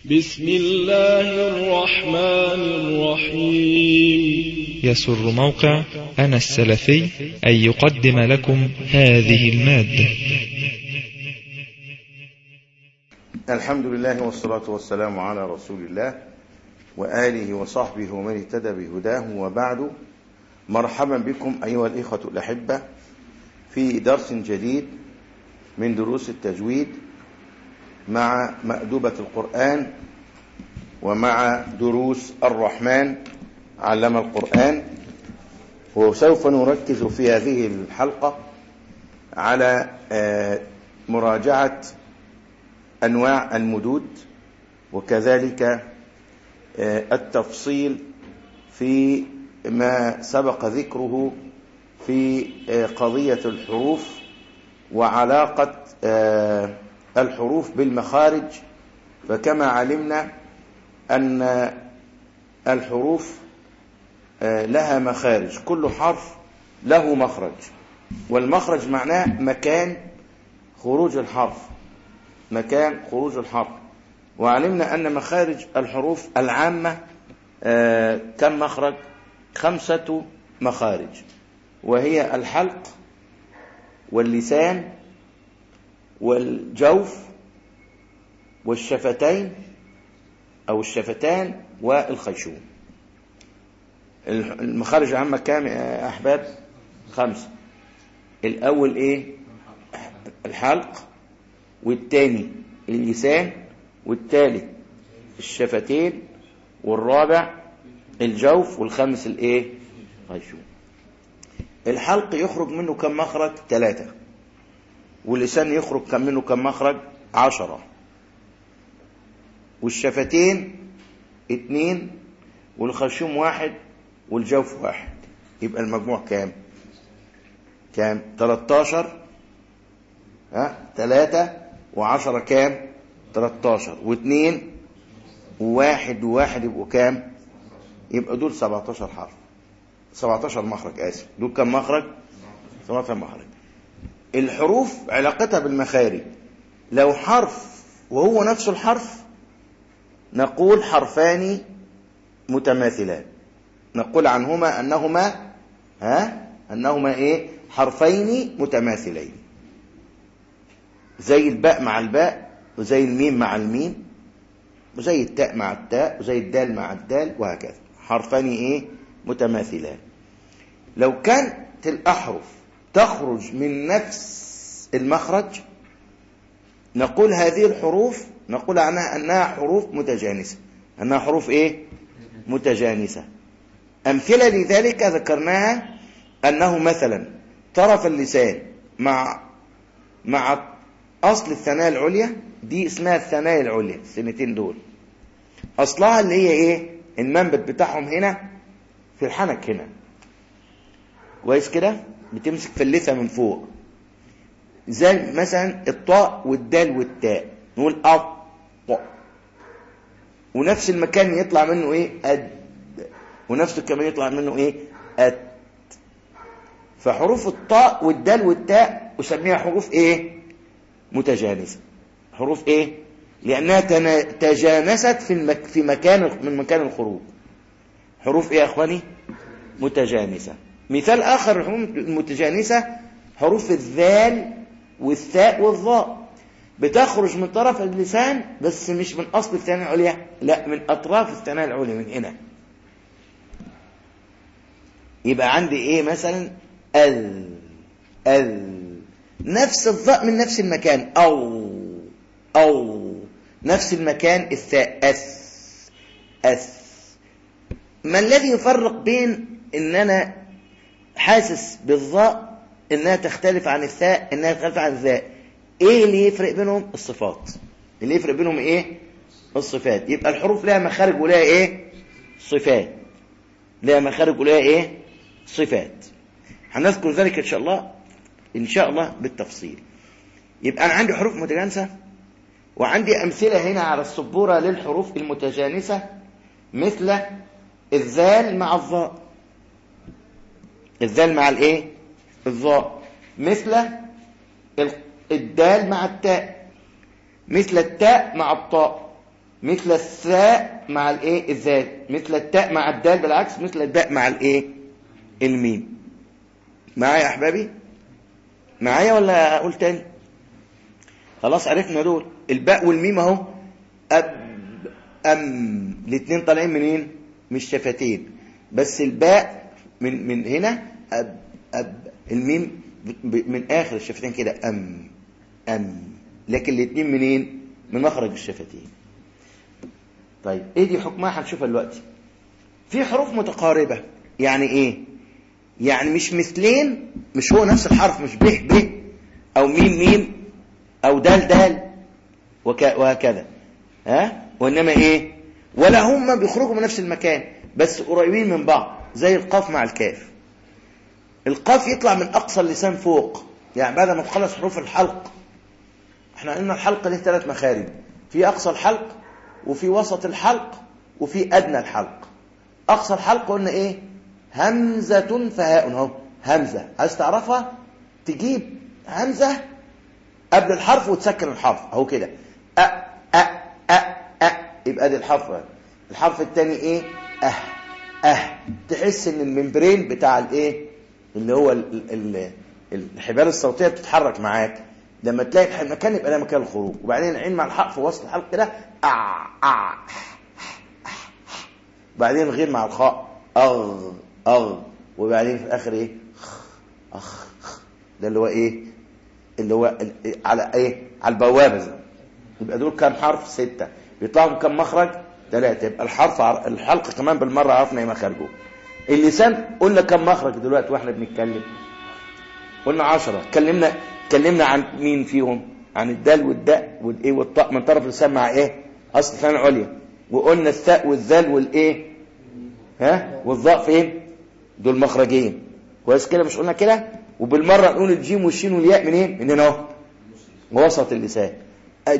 بسم الله الرحمن الرحيم يسر موقع أنا السلفي أن يقدم لكم هذه المادة الحمد لله والصلاة والسلام على رسول الله وآله وصحبه ومن اهتدى بهداه وبعد مرحبا بكم أيها الإخوة الأحبة في درس جديد من دروس التجويد مع مأدوبة القرآن ومع دروس الرحمن علم القرآن وسوف نركز في هذه الحلقة على مراجعة أنواع المدود وكذلك التفصيل في ما سبق ذكره في قضية الحروف وعلاقة الحروف بالمخارج فكما علمنا أن الحروف لها مخارج كل حرف له مخرج والمخرج معناه مكان خروج الحرف مكان خروج الحرف وعلمنا أن مخارج الحروف العامة كم مخرج خمسة مخارج وهي الحلق واللسان والجوف والشفتين أو الشفتان والخيشوم المخارج العامة كام يا أحباب خمسة الأول إيه الحلق والتاني اللسان والتالت الشفتين والرابع الجوف والخامس الايه خيشوم الحلق يخرج منه كم مخرج ثلاثة واللسان يخرج كم منه كم مخرج عشرة والشفتين اتنين والخشوم واحد والجوف واحد يبقى المجموع كام كام 13 ها ثلاثة وعشرة كام 13 واثنين وواحد وواحد يبقوا كام يبقى دول 17 حرف 17 مخرج اسف دول كم مخرج 17 مخرج الحروف علاقتها بالمخارج لو حرف وهو نفس الحرف نقول حرفان متماثلان نقول عنهما انهما ها انهما ايه حرفين متماثلين زي الباء مع الباء وزي الميم مع الميم وزي التاء مع التاء وزي الدال مع الدال وهكذا حرفان ايه متماثلان لو كانت الاحرف تخرج من نفس المخرج نقول هذه الحروف نقول عنها انها حروف متجانسه انها حروف ايه متجانسه امثله لذلك ذكرناها انه مثلا طرف اللسان مع مع اصل الثنايا العليا دي اسمها الثنايا العليا السنتين دول اصلها اللي هي ايه المنبت بتاعهم هنا في الحنك هنا كويس كده بتمسك في اللثه من فوق زي مثلا الطاء والدال والتاء نقول أ ونفس المكان يطلع منه ايه أد ونفس كمان يطلع منه ايه أت فحروف الطاء والدال والتاء أسميها حروف ايه متجانسة حروف ايه لأنها تجانست في, المك... في مكان من مكان الخروج حروف ايه يا اخواني متجانسة مثال آخر الحروف المتجانسة حروف الذال والثاء والظاء بتخرج من طرف اللسان بس مش من أصل الثنايا العليا لا من أطراف الثنايا العليا من هنا يبقى عندي ايه مثلا ال ال نفس الظاء من نفس المكان أو أو نفس المكان الثاء أث أث ما الذي يفرق بين ان انا حاسس بالظاء انها تختلف عن الثاء انها تختلف عن الذاء ايه اللي يفرق بينهم الصفات اللي يفرق بينهم ايه الصفات يبقى الحروف لها مخارج ولها ايه صفات لها مخارج ولها ايه صفات هنذكر ذلك ان شاء الله ان شاء الله بالتفصيل يبقى انا عندي حروف متجانسه وعندي امثله هنا على السبوره للحروف المتجانسه مثل الذال مع الظاء الذال مع الايه الظاء مثل الدال مع التاء مثل التاء مع الطاء مثل الثاء مع الايه الذال مثل التاء مع الدال بالعكس مثل الباء مع الايه الميم معايا يا احبابي معايا ولا اقول تاني خلاص عرفنا دول الباء والميم اهو اب ام الاثنين طالعين منين من الشفتين بس الباء من من هنا اب اب الميم ب- من اخر الشفتين كده ام ام لكن الاثنين منين من مخرج الشفتين طيب ايه دي حكمها هنشوفها دلوقتي في حروف متقاربة يعني ايه يعني مش مثلين مش هو نفس الحرف مش ب ب او ميم ميم او دال دال وك وهكذا ها وانما ايه ولا هم بيخرجوا من نفس المكان بس قريبين من بعض زي القاف مع الكاف القاف يطلع من اقصى اللسان فوق يعني بعد ما تخلص حروف الحلق احنا قلنا الحلق له ثلاث مخارج في اقصى الحلق وفي وسط الحلق وفي ادنى الحلق اقصى الحلق قلنا ايه همزه فهاء اهو همزه عايز تعرفها تجيب همزه قبل الحرف وتسكن الحرف اهو كده أ أ أ أ يبقى دي الحرف الحرف الثاني ايه اه اه تحس ان الممبرين بتاع الايه اللي هو ال ال الحبال الصوتيه بتتحرك معاك لما تلاقي المكان يبقى ده مكان الخروج وبعدين العين مع الحق في وسط الحلق كده اه اه وبعدين الغين مع الخاء اغ اغ وبعدين في الاخر ايه اخ ده اللي هو ايه اللي هو ال- على ايه على البوابه زي. يبقى دول كام حرف ستة بيطلعوا كام مخرج ثلاثة يبقى الحرف عر- الحلق كمان بالمرة عرفنا ايه مخارجه اللسان قلنا كام مخرج دلوقتي واحنا بنتكلم قلنا عشرة اتكلمنا اتكلمنا عن مين فيهم عن الدال والداء والايه والطاء من طرف اللسان مع ايه اصل اللسان العليا وقلنا الثاء والذال والايه ها والظاء فين دول مخرجين كويس كده مش قلنا كده وبالمره نقول الجيم والشين والياء منين من هنا اهو وسط اللسان أج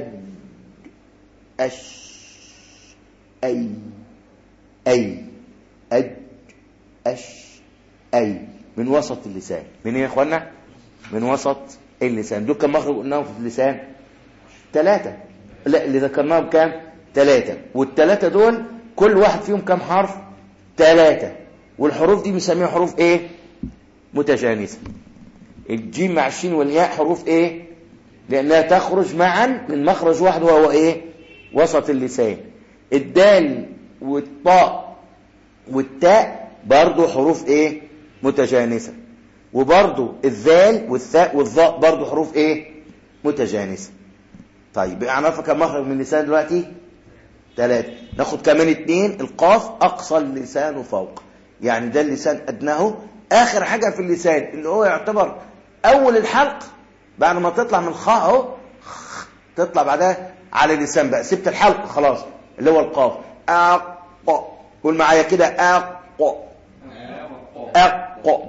أش أي أي أج أش أي من وسط اللسان من ايه يا اخوانا من وسط اللسان دول كم مخرج قلناهم في اللسان ثلاثة لا اللي ذكرناهم كام ثلاثة والثلاثة دول كل واحد فيهم كام حرف ثلاثة والحروف دي بنسميها حروف ايه متجانسة الجيم مع الشين والياء حروف ايه لانها تخرج معا من مخرج واحد وهو ايه وسط اللسان الدال والطاء والتاء برضو حروف ايه متجانسة وبرضو الذال والثاء والظاء برضو حروف ايه متجانسة طيب بقى عرفنا كم مخرج من اللسان دلوقتي ثلاثة ناخد كمان اتنين القاف اقصى اللسان فوق يعني ده اللسان ادناه اخر حاجة في اللسان اللي هو يعتبر اول الحلق بعد ما تطلع من الخاء اهو تطلع بعدها على اللسان بقى سبت الحلق خلاص اللي هو القاف اق قول معايا كده اق اق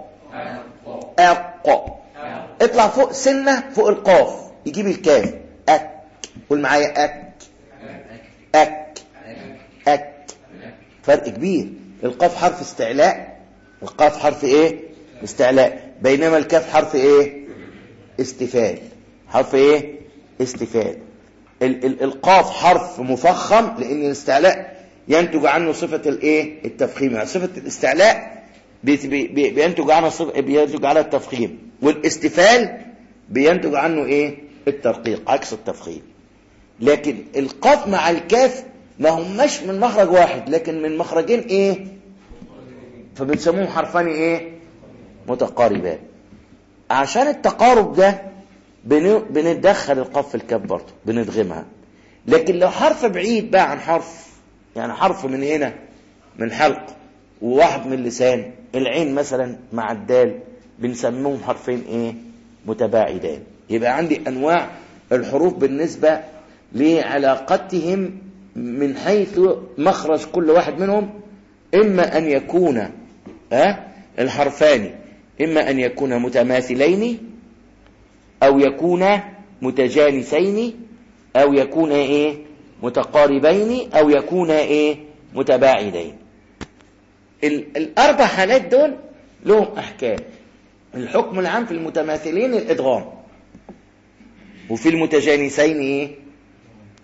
اق اطلع فوق سنة فوق القاف يجيب الكاف اك قول معايا اك اك اك فرق كبير القاف حرف استعلاء القاف حرف ايه استعلاء بينما الكاف حرف ايه استفال حرف ايه استفال ال ال القاف حرف مفخم لان الاستعلاء ينتج عنه صفة الايه التفخيم يعني صفة الاستعلاء بي بي بي بينتج عنها صفة بينتج عنها التفخيم والاستفال بينتج عنه ايه الترقيق عكس التفخيم لكن القاف مع الكاف ما هماش من مخرج واحد لكن من مخرجين ايه فبنسموهم حرفان ايه متقاربان عشان التقارب ده بن- بندخل القاف في الكاف برضه بندغمها لكن لو حرف بعيد بقى عن حرف يعني حرف من هنا من حلق وواحد من اللسان العين مثلا مع الدال بنسميهم حرفين ايه متباعدان يبقى عندي انواع الحروف بالنسبة لعلاقتهم من حيث مخرج كل واحد منهم اما ان يكون أه الحرفان اما ان يكون متماثلين او يكون متجانسين او يكون ايه متقاربين او يكون ايه متباعدين ال- الاربع حالات دول لهم احكام الحكم العام في المتماثلين الادغام وفي المتجانسين ايه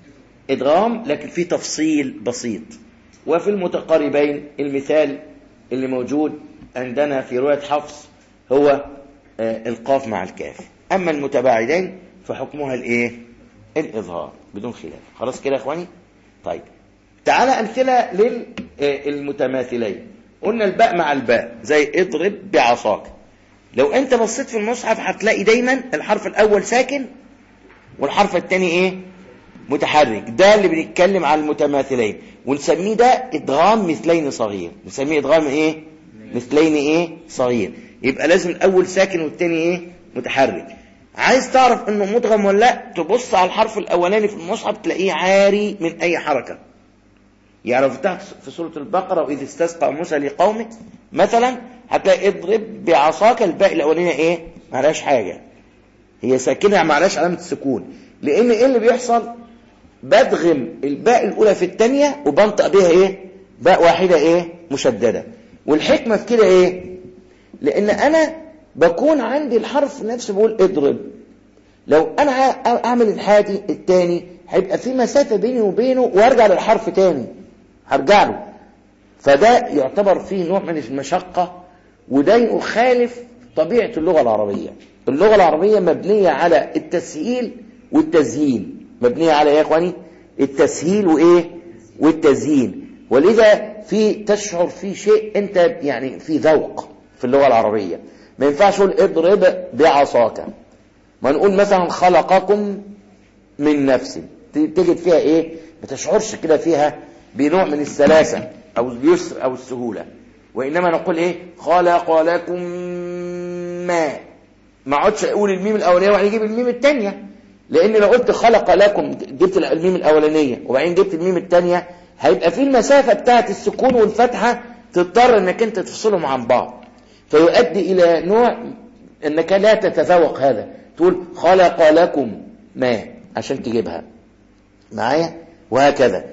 ادغام لكن في تفصيل بسيط وفي المتقاربين المثال اللي موجود عندنا في رواية حفص هو آه، القاف مع الكاف أما المتباعدين فحكمها الايه الإظهار بدون خلاف خلاص كده يا إخواني طيب تعالى أمثلة للمتماثلين قلنا الباء مع الباء زي اضرب بعصاك لو انت بصيت في المصحف هتلاقي دايما الحرف الاول ساكن والحرف الثاني ايه متحرك ده اللي بنتكلم على المتماثلين ونسميه ده ادغام مثلين صغير نسميه ادغام ايه مثلين ايه صغير يبقى لازم الاول ساكن والثاني ايه متحرك عايز تعرف انه مدغم ولا لا تبص على الحرف الاولاني في المصحف تلاقيه عاري من اي حركه يعني لو فتحت في سورة البقرة وإذ استسقى موسى لقومه مثلا هتلاقي اضرب بعصاك الباء الأولانية إيه؟ معلهاش حاجة هي ساكنة معلهاش علامة السكون لأن إيه اللي بيحصل؟ بدغم الباء الأولى في الثانية وبنطق بيها إيه؟ باء واحدة إيه؟ مشددة والحكمة في كده إيه؟ لأن أنا بكون عندي الحرف نفسه بقول اضرب لو أنا أعمل الحادي الثاني هيبقى في مسافة بيني وبينه وارجع للحرف تاني هرجع له فده يعتبر فيه نوع من المشقة وده يخالف طبيعة اللغة العربية اللغة العربية مبنية على التسهيل والتزيين مبنية على ايه يا اخواني التسهيل وايه والتزيين ولذا في تشعر في شيء انت يعني في ذوق في اللغة العربية ما ينفعش اقول اضرب بعصاك ما نقول مثلا خلقكم من نفس تجد فيها ايه ما تشعرش كده فيها بنوع من السلاسة او اليسر او السهولة وانما نقول ايه خلق لكم ما ما اقعدش اقول الميم الاولانيه وبعدين اجيب الميم الثانيه لان لو قلت خلق لكم جبت الميم الاولانيه وبعدين جبت الميم الثانيه هيبقى في المسافه بتاعه السكون والفتحه تضطر انك انت تفصلهم عن بعض فيؤدي الى نوع انك لا تتذوق هذا تقول خلق لكم ما عشان تجيبها معايا وهكذا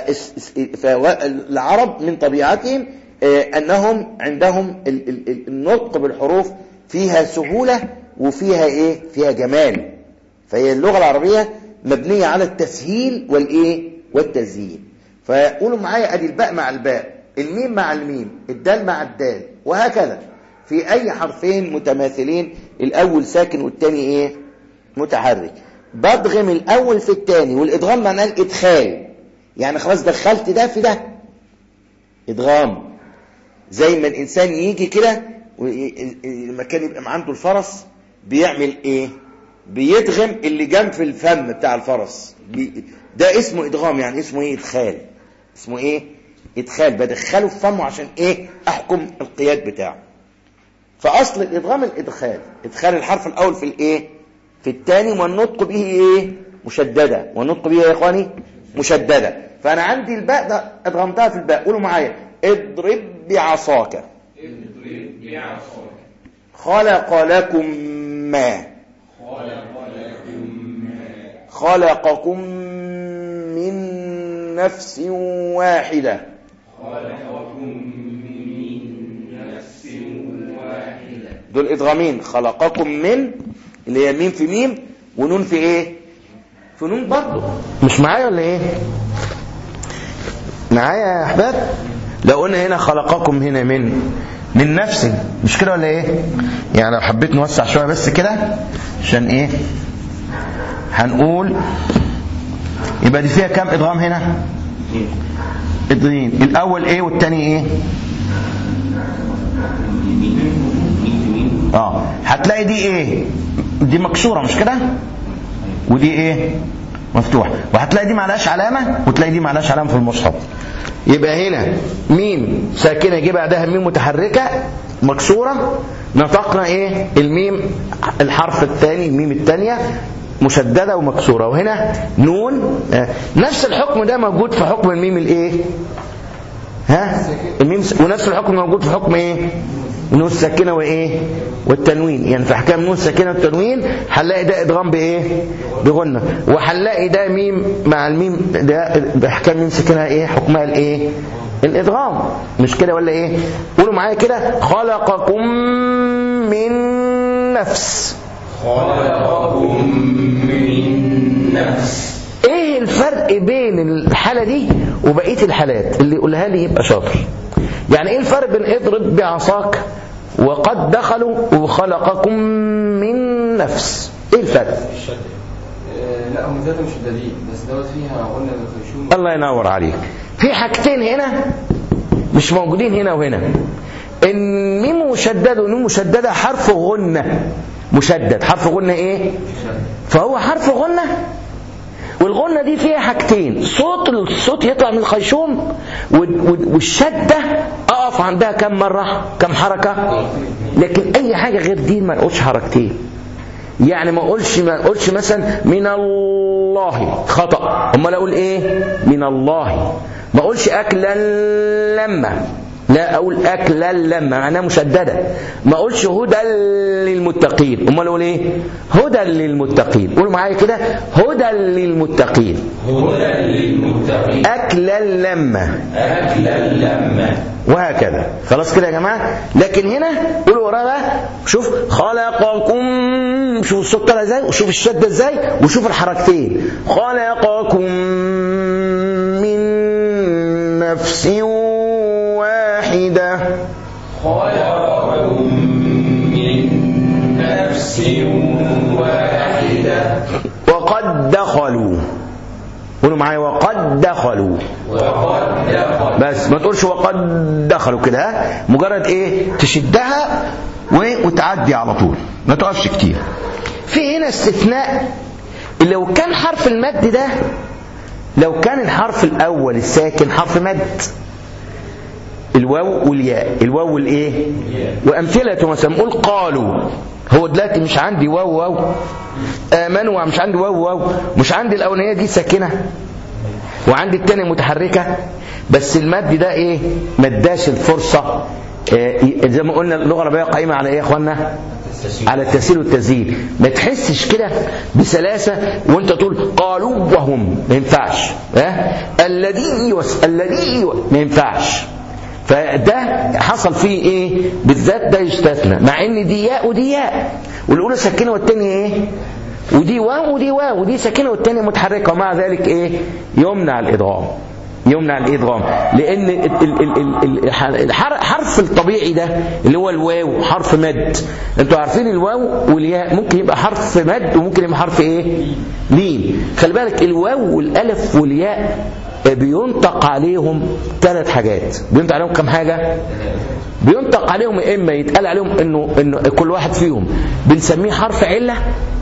فالعرب من طبيعتهم انهم عندهم النطق بالحروف فيها سهولة وفيها ايه فيها جمال فهي اللغة العربية مبنية على التسهيل والايه والتزيين فقولوا معايا ادي الباء مع الباء الميم مع الميم الدال مع الدال وهكذا في اي حرفين متماثلين الاول ساكن والتاني ايه متحرك بدغم الاول في التاني والادغام معناه الادخال يعني خلاص دخلت ده في ده ادغام زي ما الانسان يجي كده لما كان يبقى عنده الفرس بيعمل ايه بيدغم اللي جنب في الفم بتاع الفرس ده اسمه ادغام يعني اسمه ايه ادخال اسمه ايه ادخال بدخله في فمه عشان ايه احكم القياد بتاعه فاصل الادغام الادخال ادخال الحرف الاول في الايه في الثاني والنطق به ايه مشدده والنطق به يا اخواني مشدده فانا عندي الباء ده ادغمتها في الباء قولوا معايا اضرب بعصاك اضرب بعصاك خلق لكم ما خلق لكم ما خلقكم من نفس واحدة خلقكم من نفس واحدة دول ادغامين خلقكم من اللي هي ميم في ميم ونون في ايه في نون برضه مش معايا ولا ايه معايا يا احباب لو قلنا هنا خلقكم هنا من من نفس مش كده ولا ايه يعني لو حبيت نوسع شويه بس كده عشان ايه هنقول يبقى دي فيها كام ادغام هنا اتنين الاول ايه والتاني ايه اه هتلاقي دي ايه دي مكسوره مش كده ودي ايه مفتوح وهتلاقي دي معلهاش علامه وتلاقي دي معلهاش علامه في المصحف يبقى هنا ميم ساكنه جه بعدها ميم متحركه مكسوره نطقنا ايه الميم الحرف الثاني الميم الثانيه مشدده ومكسوره وهنا نون آه. نفس الحكم ده موجود في حكم الميم الايه ها الميم س... ونفس الحكم موجود في حكم ايه نون الساكنه وايه والتنوين يعني في احكام نون الساكنه والتنوين هنلاقي ده ادغام بايه بغنه وهنلاقي ده ميم مع الميم ده باحكام ميم ساكنه ايه حكمها الايه الادغام مش كده ولا ايه قولوا معايا كده خلقكم من نفس خلقكم من نفس ايه الفرق بين الحالة دي وبقية الحالات اللي يقولها لي يبقى شاطر يعني ايه الفرق بين اضرب بعصاك وقد دخلوا وخلقكم من نفس ايه الفرق آه، لا هم ذات مشددين بس دوت فيها قلنا الخيشوم الله ينور عليك في حاجتين هنا مش موجودين هنا وهنا الميم مشدد والنون مشدده حرف غنه مشدد حرف غنه ايه فهو حرف غنه والغنه دي فيها حاجتين صوت الصوت يطلع من الخيشوم وال- وال- والشده اقف عندها كم مره كم حركه لكن اي حاجه غير دي ما نقولش حركتين يعني ما اقولش ما اقولش مثلا من الله خطا امال اقول ايه من الله ما اقولش اكلا لما لا اقول اكلا لما معناها مشدده ما اقولش هدى للمتقين امال اقول ايه هدى للمتقين قولوا معايا كده هدى للمتقين هدى للمتقين اكلا لما أكلا لما وهكذا خلاص كده يا جماعه لكن هنا قولوا ورايا بقى شوف خلقكم شوف الصوت طالع ازاي وشوف الشده ازاي وشوف الحركتين خلقكم من نفس واحده خلقكم من نفس واحدة وقد دخلوا قولوا معايا وقد دخلوا وقد دخل بس ما تقولش وقد دخلوا كده ها؟ مجرد ايه تشدها و- وتعدي على طول ما تقفش كتير في هنا استثناء لو كان حرف المد ده لو كان الحرف الاول الساكن حرف مد الواو والياء الواو والايه وامثله مثلا نقول قالوا هو دلوقتي مش عندي واو واو امنوا مش عندي واو واو مش عندي الاولانيه دي ساكنه وعندي التانية متحركة بس المد ده ايه ما اداش الفرصة آه، زي ما قلنا اللغة العربية قائمة على ايه يا اخوانا على التسهيل والتزيين ما تحسش كده بسلاسة وانت تقول قالوا وهم ما ينفعش ها الذي يوس الذي يوس ما ينفعش فده حصل فيه ايه بالذات ده يستثنى مع ان دي ياء ودي ياء والاولى ساكنه والثانيه ايه ودي واو ودي واو ودي ساكنه والثانيه متحركه ومع ذلك ايه يمنع الادغام يمنع الادغام لان ال- ال- ال- ال- ال- الحر- الحرف الطبيعي ده اللي هو الواو حرف مد انتوا عارفين الواو والياء ممكن يبقى حرف مد وممكن يبقى حرف ايه لين خلي بالك الواو والالف والياء بينطق عليهم ثلاث حاجات بينطق عليهم كم حاجه بينطق عليهم يا اما يتقال عليهم انه انه كل واحد فيهم بنسميه حرف عله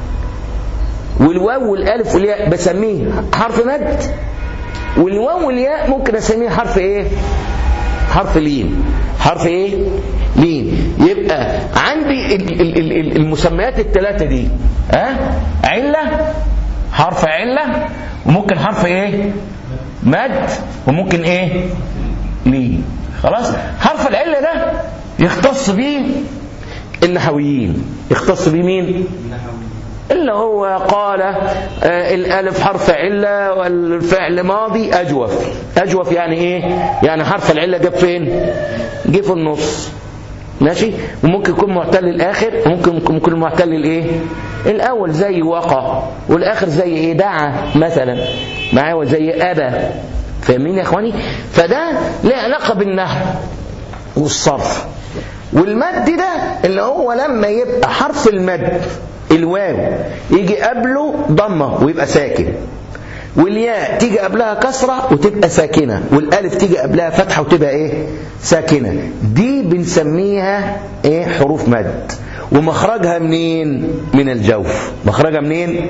والواو والالف والياء بسميه حرف مد والواو والياء ممكن اسميه حرف ايه حرف لين حرف ايه لين يبقى عندي ال- ال- ال- ال- المسميات الثلاثه دي ها عله حرف عله وممكن حرف ايه مد وممكن ايه لين خلاص حرف العله ده يختص بيه النحويين يختص بيه مين اللي هو قال آه، الالف حرف عله والفعل ماضي اجوف اجوف يعني ايه يعني حرف العله جاب فين جه في النص ماشي وممكن يكون معتل الاخر وممكن ممكن يكون معتل الايه الاول زي وقى والاخر زي ايه دعا مثلا معايا زي ابى فاهمين يا اخواني فده له علاقه بالنحو والصرف والمد ده اللي هو لما يبقى حرف المد الواو يجي قبله ضمه ويبقى ساكن والياء تيجي قبلها كسرة وتبقى ساكنة والألف تيجي قبلها فتحة وتبقى إيه ساكنة دي بنسميها إيه حروف مد ومخرجها منين من الجوف مخرجها منين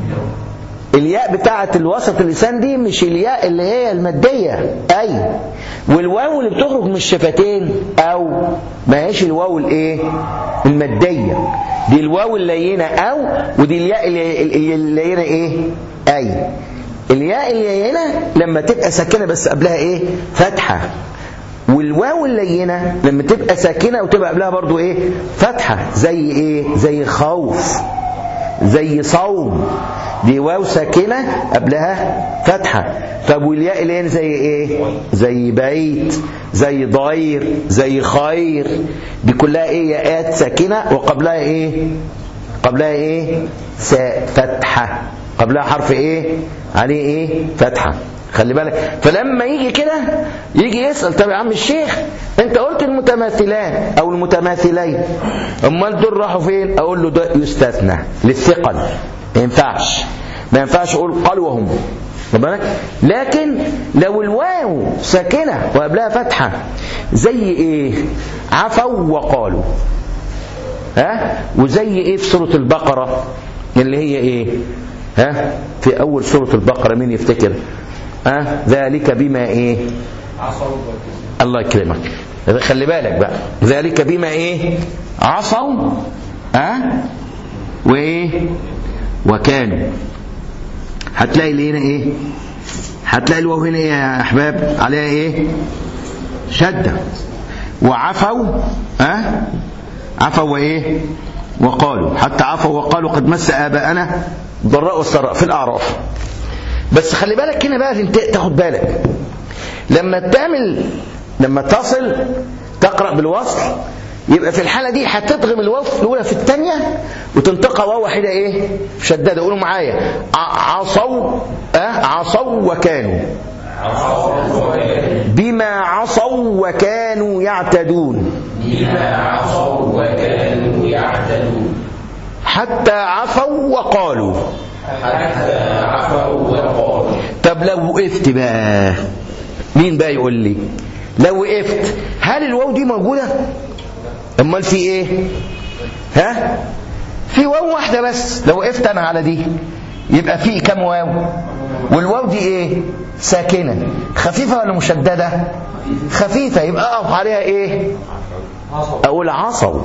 الياء بتاعة الوسط اللسان دي مش الياء اللي هي المادية أي والواو اللي بتخرج من الشفتين أو ما هيش الواو الإيه المادية دي الواو اللينة أو ودي الياء اللي- اللي- اللينة إيه أي الياء اللينة لما تبقى ساكنة بس قبلها إيه فتحة والواو اللينة لما تبقى ساكنة وتبقى قبلها برضو إيه فتحة زي إيه زي خوف زي صوم دي واو ساكنة قبلها فتحة طب والياء اللي هنا زي ايه زي بيت زي ضير زي خير دي كلها ايه ياءات ساكنة وقبلها ايه قبلها ايه سا- فتحة قبلها حرف ايه عليه ايه فتحه خلي بالك فلما يجي كده يجي يسال طب يا عم الشيخ انت قلت المتماثلان او المتماثلين امال دول راحوا فين اقول له ده يستثنى للثقل ما ينفعش ما ينفعش اقول قال وهم واخد بالك لكن لو الواو ساكنه وقبلها فتحه زي ايه عفوا وقالوا ها وزي ايه في سوره البقره اللي هي ايه ها في اول سوره البقره مين يفتكر ها ذلك بما ايه الله يكرمك خلي بالك بقى ذلك بما ايه عصوا ها وايه وكانوا هتلاقي اللي هنا ايه هتلاقي الواو هنا ايه يا احباب عليها ايه شده وعفوا ها عفوا وايه وقالوا حتى عفوا وقالوا قد مس اباءنا ضراء والسراء في الاعراف بس خلي بالك هنا بقى انت تاخد بالك لما تعمل لما تصل تقرا بالوصل يبقى في الحاله دي هتدغم الواو الاولى في الثانيه وتنطقها واو واحده ايه شداده قولوا معايا ع- عصوا أه عصوا وكانوا بما عصوا وكانوا يعتدون بما عصوا وكانوا يعتدون حتى عفوا وقالوا حتى عفوا وقالوا طب لو وقفت بقى مين بقى يقول لي لو وقفت هل الواو دي موجودة امال في ايه ها في واو واحدة بس لو وقفت انا على دي يبقى في كم واو والواو دي ايه ساكنة خفيفة ولا مشددة خفيفة يبقى اقف عليها ايه اقول عصوا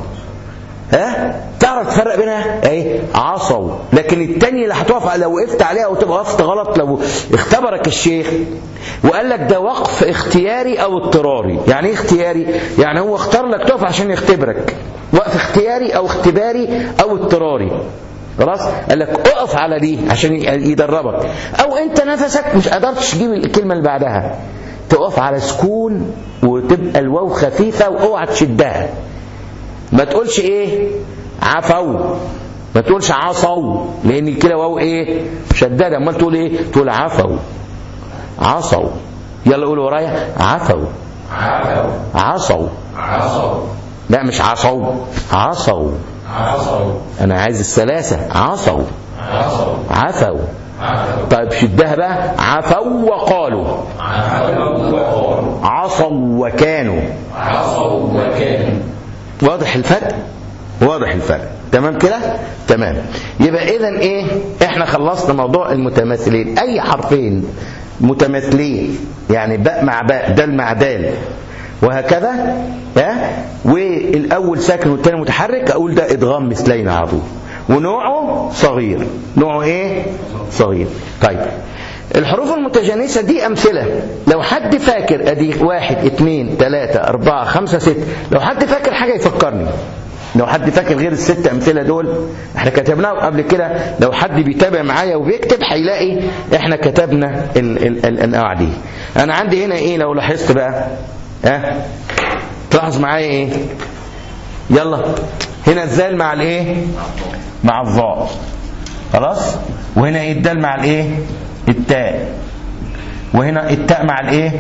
ها تعرف تفرق بينها ايه عصوا لكن التانية اللي هتقف لو وقفت عليها وتبقى وقفت غلط لو اختبرك الشيخ وقال لك ده وقف اختياري او اضطراري يعني ايه اختياري يعني هو اختار لك تقف عشان يختبرك وقف اختياري او اختباري او اضطراري خلاص قال لك اقف على دي عشان يدربك او انت نفسك مش قدرتش تجيب الكلمه اللي بعدها تقف على سكون وتبقى الواو خفيفه واوعى تشدها ما تقولش ايه عفوا ما تقولش عصوا لان كده واو ايه شداده امال تقول ايه تقول عفوا عصوا يلا قولوا ورايا عفوا عفوا عصوا عصوا لا مش عصوا عصوا عصوا انا عايز السلاسه عصوا عصوا عفوا عفوا طيب شدها بقى عفوا وقالوا عفوا وقالوا عصوا وكانوا عصوا وكانوا واضح الفرق واضح الفرق تمام كده تمام يبقى اذا ايه احنا خلصنا موضوع المتماثلين اي حرفين متماثلين يعني باء مع باء دال مع دال وهكذا ها والاول ساكن والثاني متحرك اقول ده ادغام مثلين على طول ونوعه صغير نوعه ايه صغير طيب الحروف المتجانسة دي أمثلة لو حد فاكر أدي واحد اتنين تلاتة أربعة خمسة ست لو حد فاكر حاجة يفكرني لو حد فاكر غير الست أمثلة دول احنا كتبناهم قبل كده لو حد بيتابع معايا وبيكتب هيلاقي احنا كتبنا ال- ال- ال- الأنواع دي أنا عندي هنا إيه لو لاحظت بقى ها تلاحظ معايا إيه يلا هنا الزال مع الإيه مع الظاء خلاص وهنا ايه الدال مع الايه التاء وهنا التاء مع الايه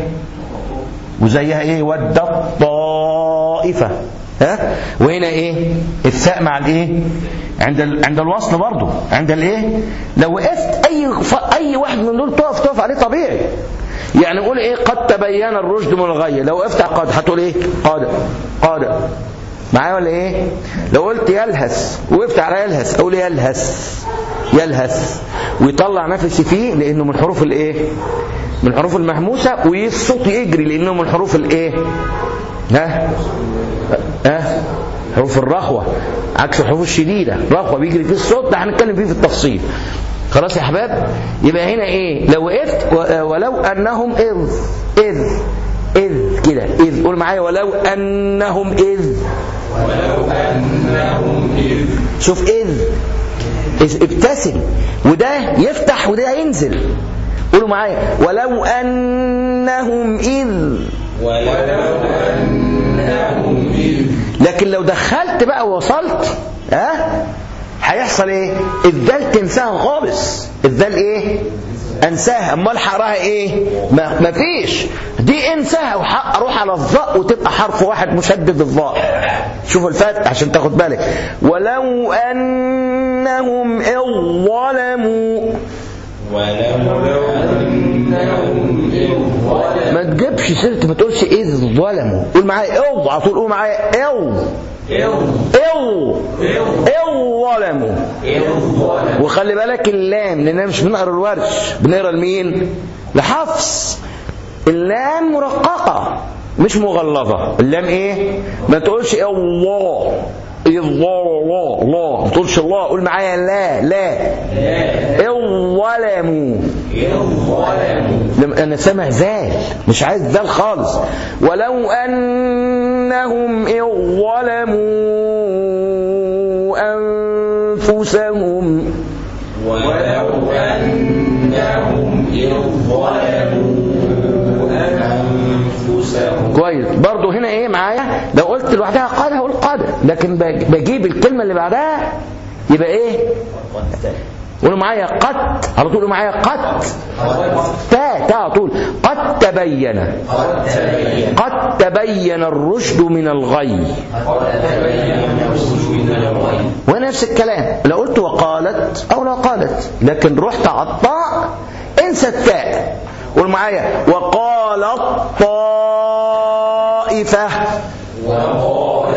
وزيها ايه ود الطائفه ها وهنا ايه الثاء مع الايه عند ال... عند الوصل برضو عند الايه لو وقفت اي ف... اي واحد من دول تقف تقف عليه طبيعي يعني قول ايه قد تبين الرشد من الغي لو وقفت على قد هتقول ايه قاد قاد معايا ولا ايه لو قلت يلهث وقفت على يلهث اقول يلهث يلهث ويطلع نفسي فيه لانه من حروف الايه من الحروف المهموسه والصوت يجري لانه من حروف الايه ها ها حروف الرخوه عكس الحروف الشديده رخوه بيجري فيه الصوت ده هنتكلم فيه في التفصيل خلاص يا احباب يبقى هنا ايه لو وقفت و- ولو انهم اذ اذ اذ كده اذ قول معايا ولو انهم اذ ولو أنهم إذ شوف اذ إذ ابتسم وده يفتح وده ينزل قولوا معايا ولو انهم اذ ولو أنهم إذ لكن لو دخلت بقى ووصلت ها هيحصل ايه الذال تنساها خالص الذال ايه انساها امال هقراها ايه ما مفيش دي انساها وح- اروح على الظاء وتبقى حرف واحد مشدد الظاء شوفوا الفتح عشان تاخد بالك ولو انهم اذ ظلموا ولو أنهم إذ ظلموا ما تجيبش سيرة ما تقولش اذ ظلموا قول معايا اذ على طول قول معايا اذ إذ اذ اذ ظلموا إذ ظلموا وخلي بالك اللام لاننا مش بنقرا الورش بنقرا لمين لحفص اللام مرققه مش مغلظه اللام ايه ما تقولش إيه الله إيه الله الله الله ما تقولش الله قول معايا لا لا الظلموا إذ ظلموا لما انا سامع ذال مش عايز ذال خالص ولو انهم اذ ظلموا انفسهم ولو أنهم إذ ظلموا أنفسهم كويس برضو هنا ايه معايا لو قلت لوحدها قاد هقول قاد لكن بج- بجيب الكلمه اللي بعدها يبقى ايه قولوا معايا قد على طول قولوا معايا قد تا تا على طول قد تبين قد تبين قد تبين الرشد من الغي قد تبين الرشد من الغي ونفس الكلام لو قلت وقالت او لا قالت لكن رحت على الطاء انسى التاء قول معايا وقالت طائفة وقال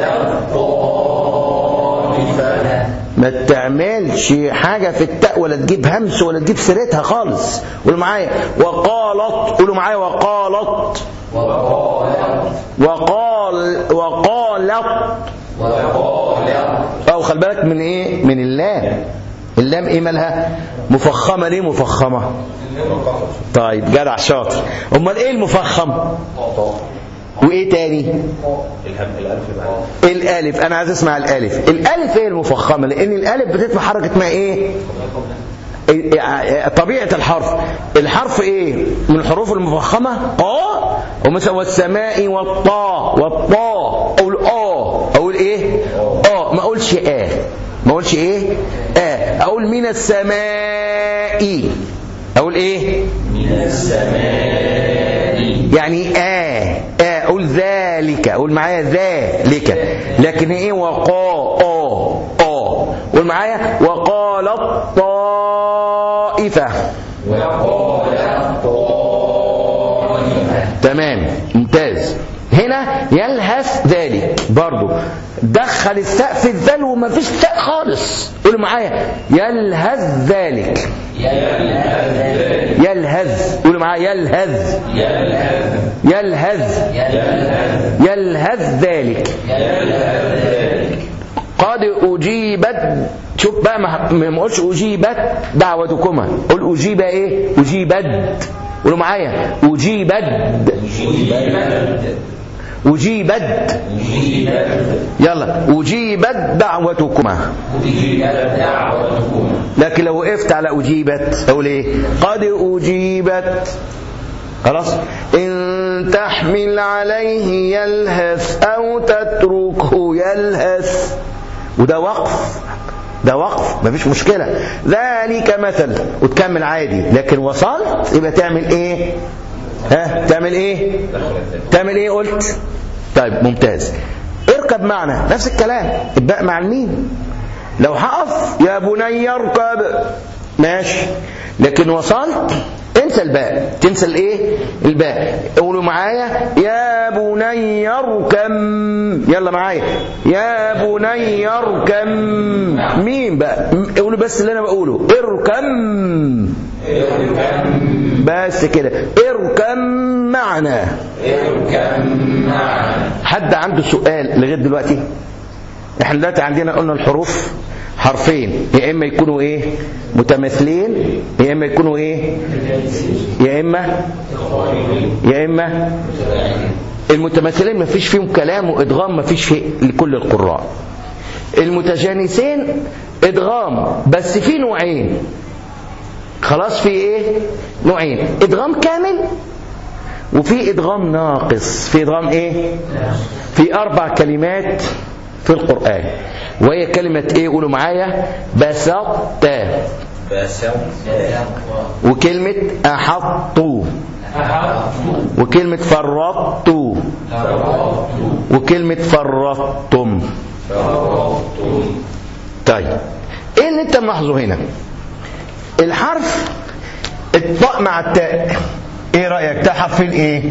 الطائفة ما تعملش حاجة في التاء ولا تجيب همس ولا تجيب سيرتها خالص قول معايا وقالت قولوا معايا وقالت وقالت وقال وقالت وقالت او خلي بالك من ايه من اللام اللام ايه مالها مفخمه ليه مفخمه طيب جدع شاطر امال ايه المفخم وايه تاني الالف انا عايز اسمع الالف الالف ايه المفخمه لان الالف بتدفع حركه مع ايه طبيعة الحرف الحرف ايه من الحروف المفخمة اه ومثلا والسماء والطاء والطاء اقول اه اقول ايه اه ما اقولش اه ما اقولش ايه اه اقول من السماء اقول ايه من السماء يعني آه آه أقول ذلك أقول معايا ذلك لكن إيه وقا آه آه قول معايا وقال الطائفة وقال الطائفة تمام ممتاز هنا يلهث ذلك برضو دخل الثاء في الذل وما فيش ثاء خالص قولوا معايا يلهث ذلك يلهث قولوا معايا يلهث يلهث يلهث ذلك قد أجيبت شوف بقى ما ما اقولش أجيبت دعوتكما قول أجيب إيه أجيبت قولوا معايا أجيبت أجيبت يلا أجيبت دعوتكما دعوتكم لكن لو وقفت على أجيبت أقول إيه قد أجيبت خلاص إن تحمل عليه يلهث أو تتركه يلهث وده وقف ده وقف مفيش مشكلة ذلك مثل وتكمل عادي لكن وصلت يبقى تعمل ايه ها تعمل ايه تعمل ايه قلت طيب ممتاز اركب معنا نفس الكلام ابدأ مع الميم لو هقف يا بني اركب ماشي لكن وصلت انسى الباء تنسى الايه الباء قولوا معايا يا بني اركم يلا معايا يا بني اركم مين بقى قولوا بس اللي انا بقوله اركم بس كده اركم معنا اركم معنا حد عنده سؤال لغايه دلوقتي احنا دلوقتي عندنا قلنا الحروف حرفين يا اما يكونوا ايه متماثلين يا اما يكونوا ايه يا اما يا اما المتماثلين ما فيش فيهم كلام وادغام ما فيش فيه لكل القراء المتجانسين ادغام بس في نوعين خلاص في ايه نوعين ادغام كامل وفي ادغام ناقص في ادغام ايه في اربع كلمات في القرآن وهي كلمة ايه قولوا معايا بسطت بسوط وكلمة أحط وكلمة فرطت وكلمة فرطتم طيب ايه اللي انت ملاحظه هنا الحرف الطاء مع التاء ايه رأيك ده حرفين ايه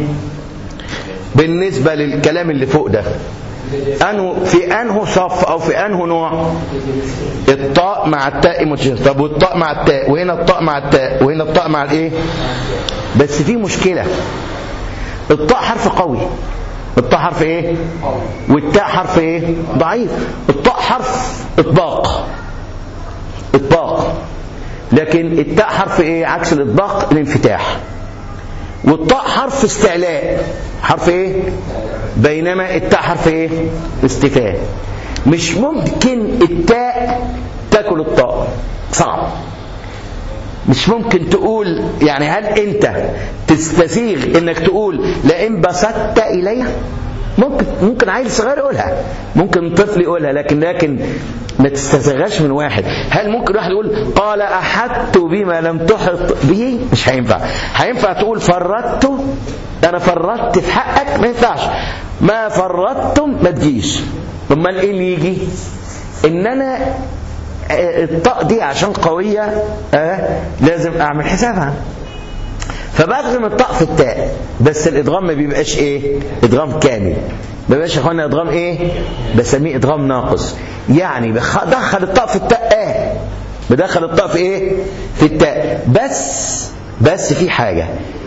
بالنسبة للكلام اللي فوق ده أنه في أنه صف أو في أنه نوع الطاء مع التاء متشابه طب والطاء مع التاء وهنا الطاء مع التاء وهنا الطاء مع الايه بس في مشكلة الطاء حرف قوي الطاء حرف ايه والتاء حرف ايه ضعيف الطاء حرف اطباق اطباق لكن التاء حرف ايه عكس الاطباق الانفتاح والطاء حرف استعلاء حرف ايه بينما التاء حرف ايه استفهام مش ممكن التاء تاكل الطاء صعب مش ممكن تقول يعني هل انت تستسيغ انك تقول لئن بسطت الي ممكن ممكن عيل صغير يقولها ممكن طفل يقولها لكن لكن ما تستسيغهاش من واحد هل ممكن واحد يقول قال احدت بما لم تحط به مش هينفع هينفع تقول فرطت انا فرطت في حقك ما ينفعش ما فرطتم ما تجيش امال ايه اللي يجي ان انا الطاء دي عشان قوية آه لازم اعمل حسابها فبدغم الطاء في التاء بس الادغام ما بيبقاش ايه ادغام كامل ما بيبقاش يا اخوانا ادغام ايه بسميه ادغام ناقص يعني بدخل الطاء في التاء اه بدخل الطاء في ايه في التاء بس بس في حاجة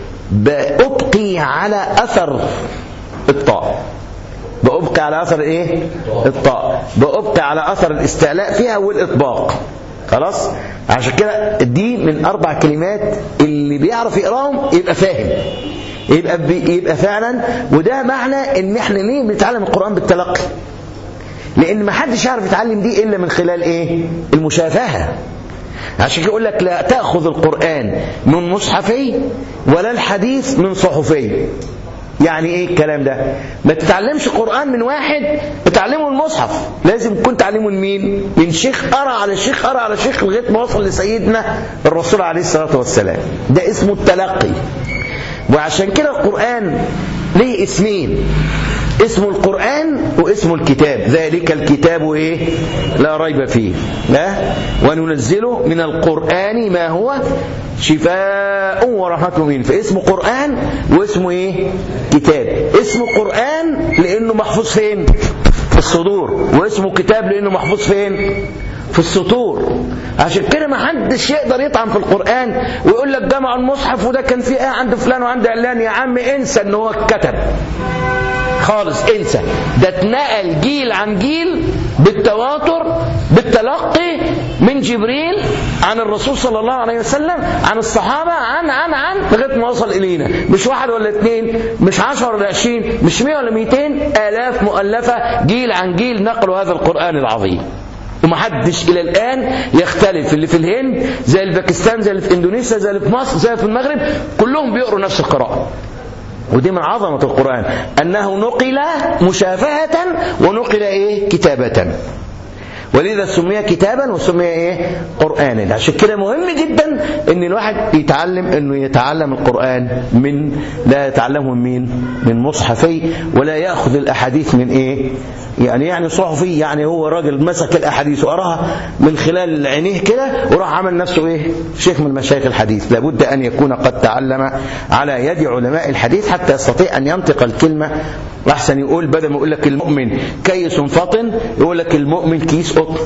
بأبقي على اثر الطاء بأبقي على أثر إيه؟ الطاء بأبقي على أثر الاستعلاء فيها والإطباق خلاص عشان كده دي من أربع كلمات اللي بيعرف يقراهم يبقى فاهم يبقى بي يبقى فعلا وده معنى ان احنا ليه بنتعلم القرآن بالتلقي لان ما حدش يعرف يتعلم دي الا من خلال ايه المشافهه عشان كده يقول لك لا تاخذ القران من مصحفي ولا الحديث من صحفي يعني ايه الكلام ده ما تتعلمش قرآن من واحد اتعلمه المصحف لازم تكون تعلمه لمين من شيخ قرأ على شيخ قرأ على شيخ لغايه ما وصل لسيدنا الرسول عليه الصلاة والسلام ده اسمه التلقي وعشان كده القرآن ليه اسمين اسمه القرآن واسمه الكتاب ذلك الكتاب ايه لا ريب فيه لا وننزله من القرآن ما هو شفاء ورحمة للمؤمنين فاسمه قرآن واسمه ايه كتاب اسمه قرآن لانه محفوظ فين في الصدور واسمه كتاب لانه محفوظ فين في السطور عشان كده ما حدش يقدر يطعن في القرآن ويقول لك ده مع المصحف وده كان فيه ايه عند فلان وعند علان يا عم انسى ان هو اتكتب خالص انسى ده اتنقل جيل عن جيل بالتواتر بالتلقي من جبريل عن الرسول صلى الله عليه وسلم عن الصحابة عن عن عن لغاية ما وصل إلينا مش واحد ولا اثنين مش عشر ولا عشرين مش مئة ولا مئتين آلاف مؤلفة جيل عن جيل نقلوا هذا القرآن العظيم ومحدش الى الان يختلف اللي في الهند زي الباكستان زي اللي في اندونيسيا زي اللي في مصر زي اللي في المغرب كلهم بيقروا نفس القراءه ودي من عظمة القرآن أنه نقل مشافهة ونقل إيه كتابة ولذا سمي كتابا وسمي ايه قرانا عشان كده مهم جدا ان الواحد يتعلم انه يتعلم القران من لا يتعلمه من مين من مصحفي ولا ياخذ الاحاديث من ايه يعني يعني صحفي يعني هو راجل مسك الاحاديث وقراها من خلال عينيه كده وراح عمل نفسه ايه شيخ من مشايخ الحديث لابد ان يكون قد تعلم على يد علماء الحديث حتى يستطيع ان ينطق الكلمه واحسن يقول بدل ما يقول لك المؤمن كيس فطن يقول لك المؤمن كيس قطن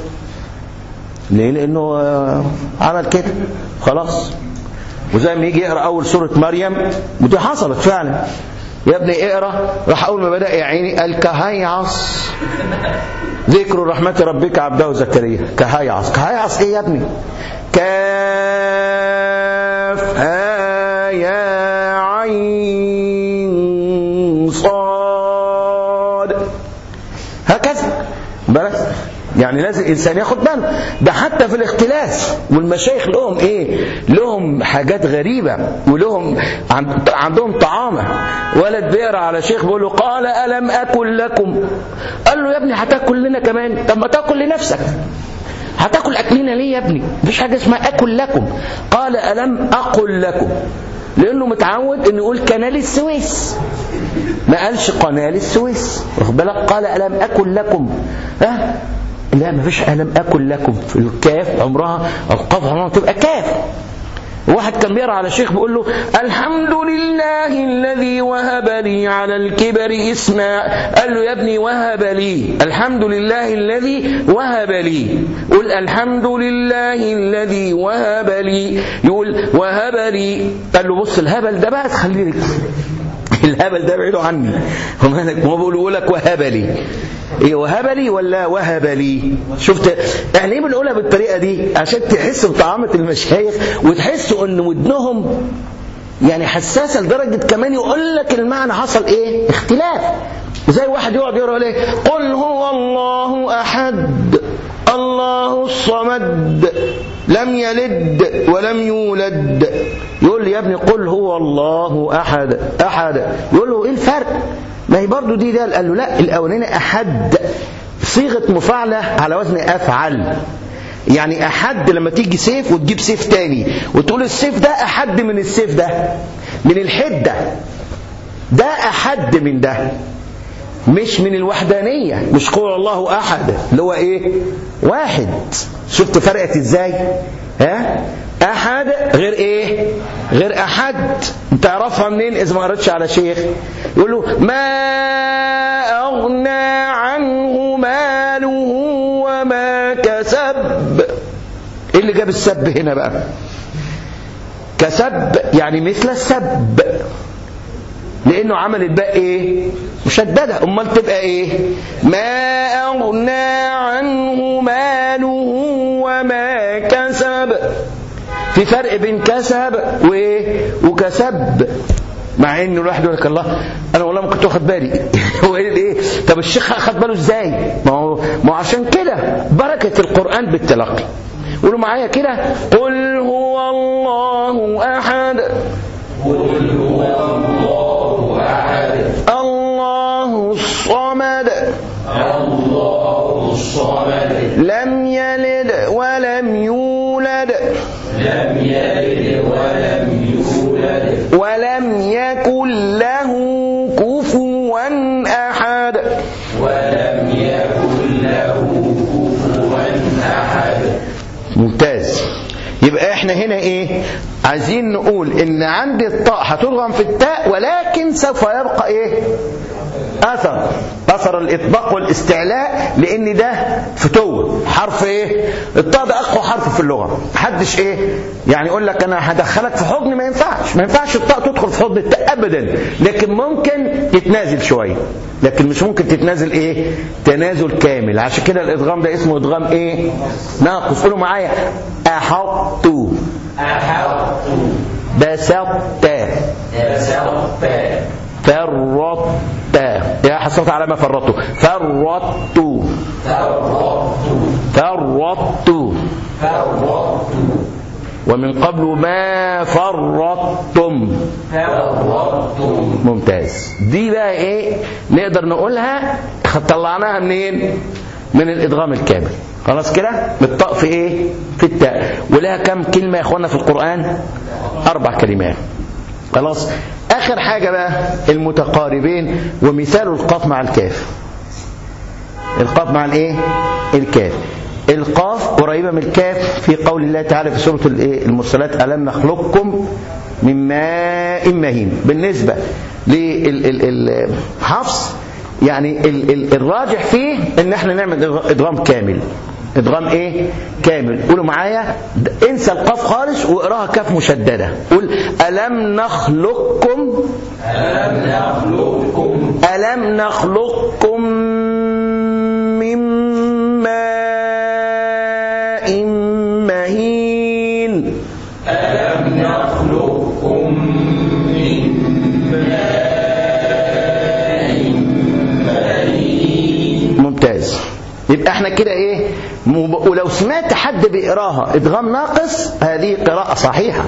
ليه لانه عمل كده خلاص وزي ما يجي يقرا اول سوره مريم ودي حصلت فعلا يا ابني اقرا راح اول ما بدا يا عيني قال كهيعص ذكر رحمة ربك عبده زكريا كهيعص كهيعص ايه يا ابني كاف ها يا عين صاد هكذا بس يعني لازم الانسان ياخد باله ده حتى في الاختلاس والمشايخ لهم ايه لهم حاجات غريبه ولهم عند- عندهم طعامه ولد بيقرا على شيخ بيقول له قال الم اكل لكم قال له يا ابني هتاكل لنا كمان طب ما تاكل لنفسك هتاكل اكلنا ليه يا ابني مفيش حاجه اسمها اكل لكم قال الم اقل لكم لانه متعود انه يقول كنال السويس ما قالش قناه السويس واخد بالك قال الم اكل لكم ها لا مفيش الم اكل لكم في الكاف عمرها القاف عمرها تبقى كاف واحد كان بيقرا على شيخ بيقول له الحمد لله الذي وهب لي على الكبر اسما قال له يا ابني وهب لي الحمد لله الذي وهب لي قل الحمد لله الذي وهب لي يقول وهب لي قال له بص الهبل ده بقى تخليه الهبل ده بعيده عني هو مالك ما هو بيقول لك وهب لي ايه وهب لي ولا وهب لي شفت يعني ايه بنقولها بالطريقه دي عشان تحسوا بطعامه المشايخ وتحسوا ان ودنهم يعني حساسه لدرجه كمان يقول لك المعنى حصل ايه اختلاف زي واحد يقعد يقرا عليه قل هو الله احد الله الصمد لم يلد ولم يولد يقول لي يا ابني قل هو الله احد احد يقول له ايه الفرق ما هي برضه دي ده قال له لا الاولاني احد صيغه مفاعله على وزن افعل يعني احد لما تيجي سيف وتجيب سيف تاني وتقول السيف ده احد من السيف ده من الحده ده احد من ده مش من الوحدانية مش قول الله أحد اللي هو إيه واحد شفت فرقت إزاي ها أحد غير إيه غير أحد أنت تعرفها منين إذا ما قريتش على شيخ يقول له ما أغنى عنه ماله وما كسب إيه اللي جاب السب هنا بقى كسب يعني مثل السب لانه عمل الباء ايه مشدده امال تبقى ايه ما اغنى عنه ماله وما كسب في فرق بين كسب وايه وكسب مع ان الواحد يقول لك الله انا والله ما كنت واخد بالي هو ايه ايه طب الشيخ اخد باله ازاي ما هو ما هو عشان كده بركه القران بالتلقي قولوا معايا كده قل هو الله احد قل هو الله أحد الله الصمد الله الصمد لم يلد ولم يولد لم يلد ولم يولد ولم يكن له كفوا أحد ولم يكن له كفوا أحد ممتاز يبقى احنا هنا ايه عايزين نقول ان عند الطاء هتضغم في التاء ولكن سوف يبقى ايه اثر اثر الاطباق والاستعلاء لان ده فتوه حرف ايه الطاء ده اقوى حرف في اللغه محدش ايه يعني يقول لك انا هدخلك في حضن ما ينفعش ما ينفعش الطاء تدخل في حضن التاء ابدا لكن ممكن تتنازل شويه لكن مش ممكن تتنازل ايه تنازل كامل عشان كده الادغام ده اسمه ادغام ايه ناقص قولوا معايا احط أحط بسطت بسطت فرطت يا حصلت على ما فرطت فرطت فرطت فرطت فرطت ومن قبل ما فرطتم فرطتم ممتاز دي بقى ايه نقدر نقولها طلعناها منين من الادغام الكامل خلاص كده بالطاء في ايه في التاء ولها كم كلمه يا اخوانا في القران اربع كلمات خلاص اخر حاجه بقى المتقاربين ومثال القاف مع الكاف القاف مع الايه الكاف القاف قريبة من الكاف في قول الله تعالى في سورة الإيه؟ المرسلات ألم نخلقكم من ماء مهين بالنسبة للحفص يعني ال- ال- الراجح فيه ان احنا نعمل ادغام كامل ادغام ايه كامل قولوا معايا د- انسى القاف خالص واقراها كاف مشدده قول الم نخلقكم ألم نخلقكم ألم نخلقكم من ماء مهين ألم نخلقكم من ممتاز يبقى احنا كده ايه مب- ولو سمعت حد بيقراها ادغام ناقص هذه قراءة صحيحة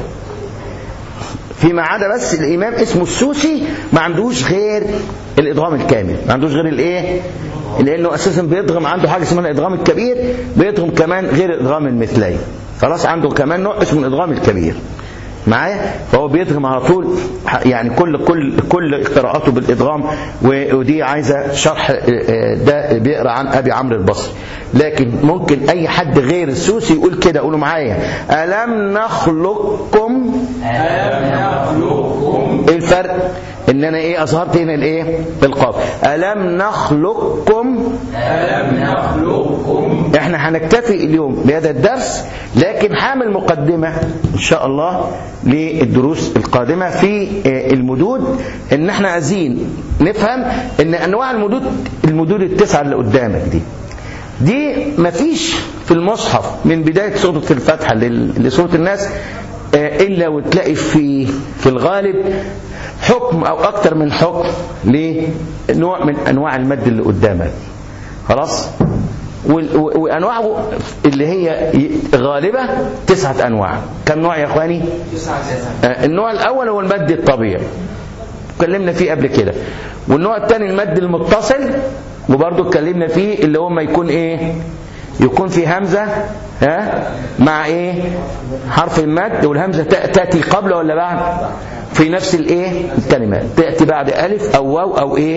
فيما عدا بس الامام اسمه السوسي ما عندوش غير الادغام الكامل ما عندوش غير الايه لانه اساسا بيدغم عنده حاجه اسمها الادغام الكبير بيدغم كمان غير الادغام المثلي خلاص عنده كمان نوع اسمه الادغام الكبير معايا فهو بيدغم على طول يعني كل كل كل قراءاته بالادغام و- ودي عايزه شرح آه، ده بيقرا عن ابي عمرو البصري لكن ممكن اي حد غير السوسي يقول كده قولوا معايا الم نخلقكم ألم نخلقكم ايه الفرق ان انا ايه اظهرت هنا الايه القاف الم نخلقكم ألم نخلقكم احنا هنكتفي اليوم بهذا الدرس لكن حامل مقدمة ان شاء الله للدروس القادمة في آه، المدود ان احنا عايزين نفهم ان انواع المدود المدود التسعة اللي قدامك دي دي مفيش في المصحف من بداية سورة الفاتحة لل- لسورة الناس آه، إلا وتلاقي في في الغالب حكم أو أكتر من حكم لنوع من أنواع المد اللي قدامك خلاص وال- و- وأنواعه اللي هي ي- غالبة تسعة أنواع كم نوع يا إخواني؟ آه، النوع الأول هو المد الطبيعي اتكلمنا فيه قبل كده والنوع الثاني المد المتصل وبرضه اتكلمنا فيه اللي هو ما يكون ايه يكون في همزة ها مع ايه حرف المد والهمزة تأ- تأتي قبل ولا بعد في نفس الايه الكلمات تأتي بعد ألف أو واو أو ايه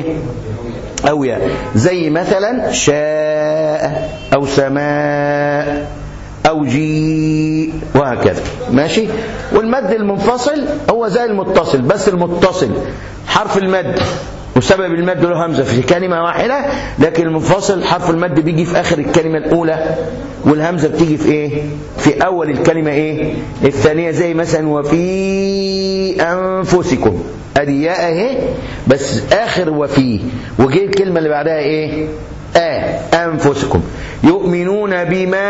أو ياء زي مثلا شاء أو سماء أو جيء وهكذا ماشي والمد المنفصل هو زي المتصل بس المتصل حرف المد وسبب المد له همزة في كلمة واحدة لكن المنفصل حرف المد بيجي في آخر الكلمة الأولى والهمزة بتيجي في إيه في أول الكلمة إيه الثانية زي مثلا وفي أنفسكم ادي ياء اهي بس اخر وفي وجه الكلمه اللي بعدها ايه آه أنفسكم يؤمنون بما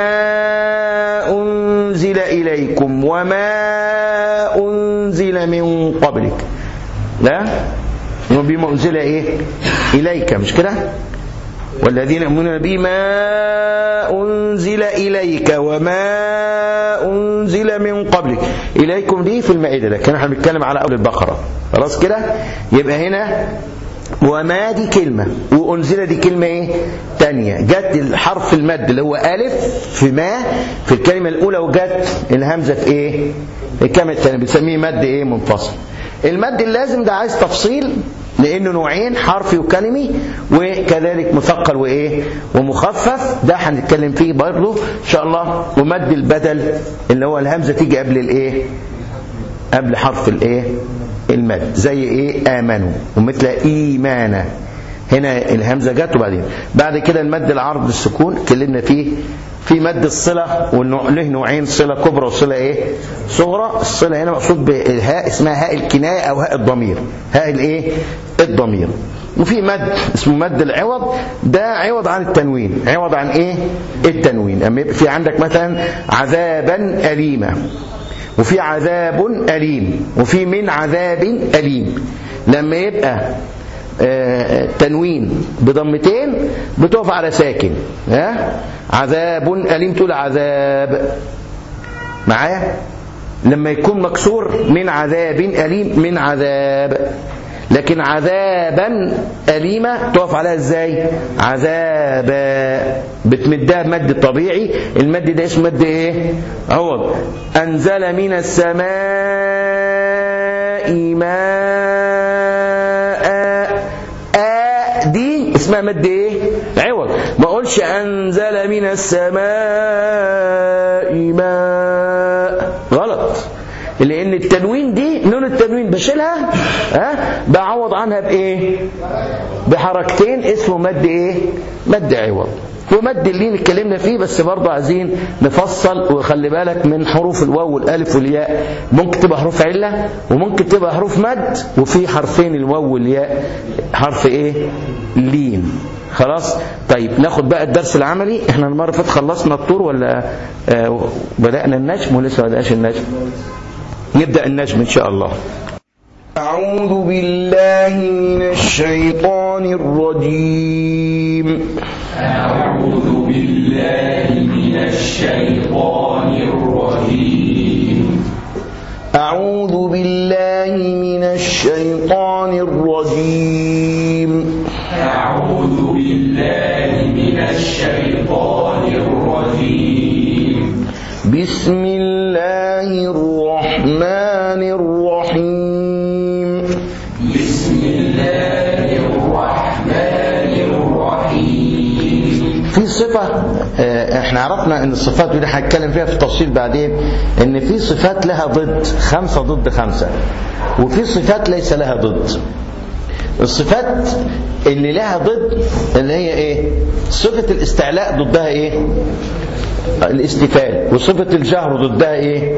أنزل إليكم وما أنزل من قبلك لا بما أنزل إيه إليك مش كده والذين يؤمنون بما أنزل إليك وما أنزل من قبلك إليكم دي في المائدة لكن احنا بنتكلم على أول البقرة خلاص كده يبقى هنا وما دي كلمة وأنزل دي كلمة إيه تانية جت الحرف المد اللي هو ألف في ما في الكلمة الأولى وجت الهمزة في إيه الكلمة الثانية بنسميه مد إيه منفصل المد اللازم ده عايز تفصيل لانه نوعين حرفي وكلمي وكذلك مثقل وايه ومخفف ده هنتكلم فيه برضه ان شاء الله ومد البدل اللي هو الهمزه تيجي قبل الايه قبل حرف الايه المد زي ايه امنوا ومثل ايمانا هنا الهمزه جت وبعدين بعد كده المد العرض السكون اتكلمنا فيه في مد الصلة وله نوعين صلة كبرى وصلة ايه صغرى الصلة هنا مقصود بالهاء اسمها هاء الكناية او هاء الضمير هاء الايه الضمير وفي مد اسمه مد العوض ده عوض عن التنوين عوض عن ايه التنوين اما يبقى في عندك مثلا عذابا أليما وفي عذاب أليم وفي من عذاب أليم لما يبقى آه، تنوين بضمتين بتقف على ساكن ها عذاب أليم تقول عذاب معايا لما يكون مكسور من عذاب أليم من عذاب لكن عذابا أليمة تقف عليها ازاي عذابا بتمدها مد طبيعي المد ده اسمه مد ايه عوض أنزل من السماء ماء آ دي اسمها مد ايه عوض ما اقولش انزل من السماء ماء غلط لان التنوين دي نون التنوين بشيلها ها بعوض عنها بايه بحركتين اسمه مد ايه مد عوض ومد اللين اتكلمنا فيه بس برضه عايزين نفصل وخلي بالك من حروف الواو والالف والياء ممكن تبقى حروف عله وممكن تبقى حروف مد وفي حرفين الواو والياء حرف ايه لين خلاص طيب ناخد بقى الدرس العملي احنا المره اللي فاتت خلصنا الطور ولا آه بدانا النجم ولسه ما بداش النجم نبدا النجم ان شاء الله أعوذ بالله من الشيطان الرجيم أعوذ بالله من صفة آه، احنا عرفنا ان الصفات ودي هنتكلم فيها في التفصيل بعدين ان في صفات لها ضد خمسة ضد خمسة وفي صفات ليس لها ضد الصفات اللي لها ضد اللي هي ايه صفة الاستعلاء ضدها ايه الاستفال وصفة الجهر ضدها ايه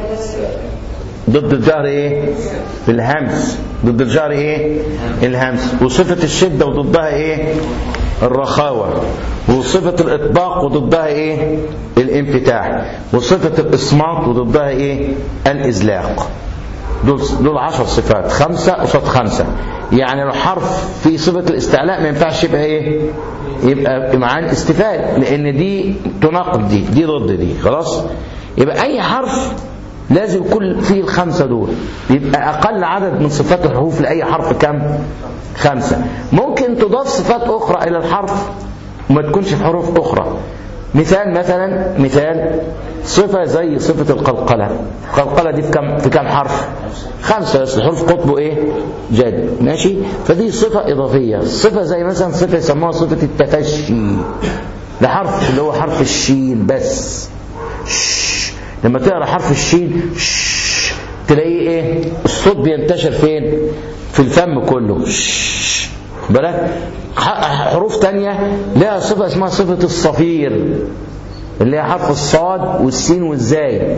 ضد الجهر ايه الهمس ضد الجهر ايه الهمس وصفة الشدة وضدها ايه الرخاوة وصفة الإطباق وضدها ايه الانفتاح وصفة الإصمات وضدها ايه الإزلاق دول دول 10 صفات خمسة قصاد خمسة يعني لو حرف في صفة الاستعلاء ما ينفعش يبقى ايه يبقى معاه الاستفال لان دي تناقض دي دي ضد دي خلاص يبقى اي حرف لازم يكون فيه الخمسة دول يبقى اقل عدد من صفات الحروف لاي حرف كم خمسة ممكن تضاف صفات اخرى الى الحرف وما تكونش في حروف اخرى مثال مثلا مثال صفة زي صفة القلقلة القلقلة دي في كم في كم حرف خمسة بس الحروف قطبه ايه جاد ماشي فدي صفة إضافية صفة زي مثلا صفة يسموها صفة التفشي ده حرف اللي هو حرف الشين بس شش. لما تقرا حرف الشين شش. تلاقيه ايه الصوت بينتشر فين في الفم كله شش. بالك ح- حروف تانية لها صفة اسمها صفة الصفير اللي هي حرف الصاد والسين والزاي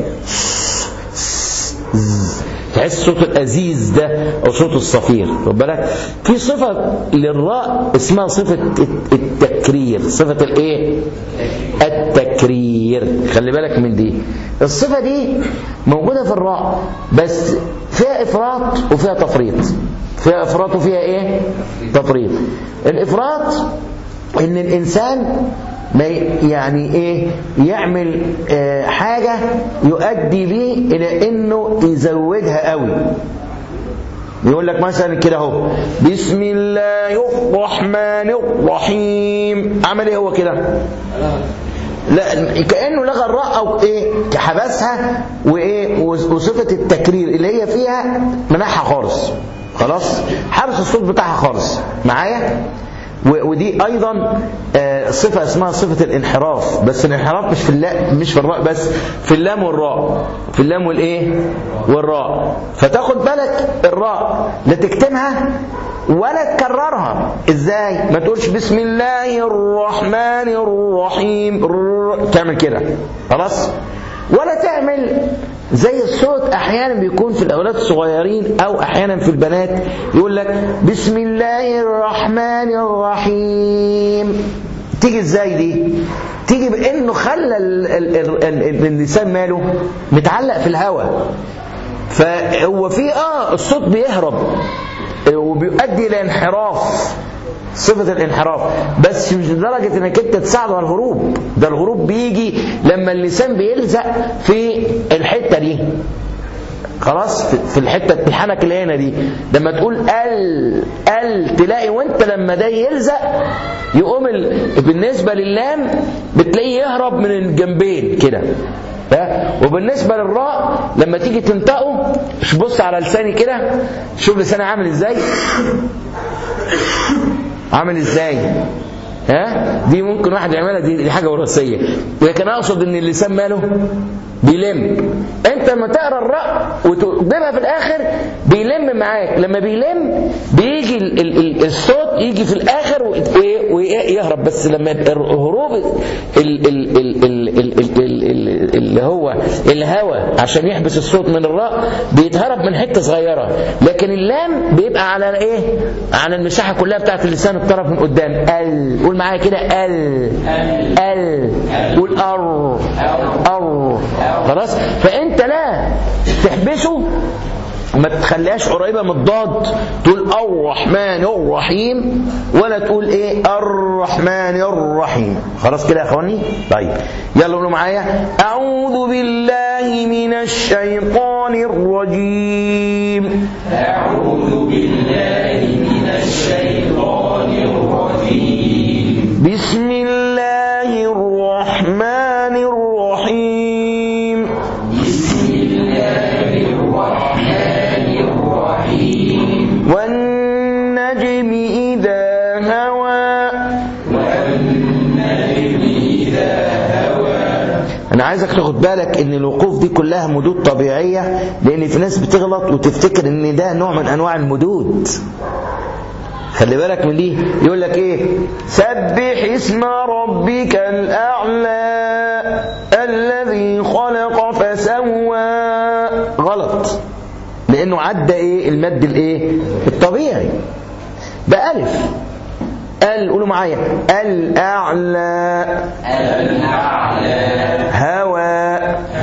تحس صوت الأزيز ده أو صوت الصفير خد بالك في صفة للراء اسمها صفة التكرير صفة الإيه؟ التكرير خلي بالك من دي الصفة دي موجودة في الراء بس فيها إفراط وفيها تفريط فيها إفراط وفيها إيه؟ تفريط الإفراط إن الإنسان ما ي- يعني ايه يعمل آه، حاجة يؤدي بيه الى انه يزودها قوي يقول لك مثلا كده اهو بسم الله الرحمن الرحيم عمل ايه هو كده لا كانه لغى الراء او ايه حبسها وايه وصفه التكرير اللي هي فيها منحها خالص خلاص حبس الصوت بتاعها خالص معايا و- ودي ايضا آه، صفه اسمها صفه الانحراف بس الانحراف مش في اللام مش في الراء بس في اللام والراء في اللام والايه والراء فتاخد بالك الراء لا تكتمها ولا تكررها ازاي ما تقولش بسم الله الرحمن الرحيم الر- تعمل كده خلاص ولا تعمل زي الصوت احيانا بيكون في الاولاد الصغيرين او احيانا في البنات يقول لك بسم الله الرحمن الرحيم تيجي ازاي دي تيجي بانه خلى ال- ال- ال- ال- اللسان ماله متعلق في الهواء فهو في اه الصوت بيهرب وبيؤدي الى انحراف صفة الانحراف بس مش لدرجة انك انت تساعده على الهروب ده الهروب بيجي لما اللسان بيلزق في الحتة دي خلاص في- في الحتة الحنك اللي هنا دي لما تقول ال ال تلاقي وانت لما ده يلزق يقوم ال... بالنسبة للام بتلاقيه يهرب من الجنبين كده ها؟ وبالنسبة للراء لما تيجي تنطقه مش بص على لساني كده شوف لساني عامل ازاي عامل ازاي ها دي ممكن واحد يعملها دي, دي حاجه وراثيه لكن اقصد ان اللسان ماله بيلم انت لما تقرا الراء وتقدمها في الاخر بيلم معاك لما بيلم بيجي ال ال ال الصوت يجي في الاخر و- ويهرب بس لما الهروب ال ال ال ال ال ال ال اللي هو الهواء عشان يحبس الصوت من الراء بيتهرب من حته صغيره لكن اللام بيبقى على ايه على المساحه كلها بتاعت اللسان الطرف من قدام ال قول معايا كده ال ال قول ار ار خلاص فانت لا تحبسه ما تخليهاش قريبة من الضاد تقول الرحمن الرحيم ولا تقول ايه الرحمن الرحيم خلاص كده يا اخواني طيب يلا قولوا معايا اعوذ بالله من الشيطان الرجيم أعوذ بالله من الشيطان الرجيم بسم الله الرحمن الرحيم بسم الله الرحمن الرحيم والنجم إذا هوى والنجم عايزك تاخد بالك ان الوقوف دي كلها مدود طبيعية لان في ناس بتغلط وتفتكر ان ده نوع من انواع المدود خلي بالك من دي يقول لك ايه سبح اسم ربك الاعلى الذي خلق فسوى غلط لانه عدى ايه المد الايه الطبيعي ده الف ال قولوا معايا الاعلى هوى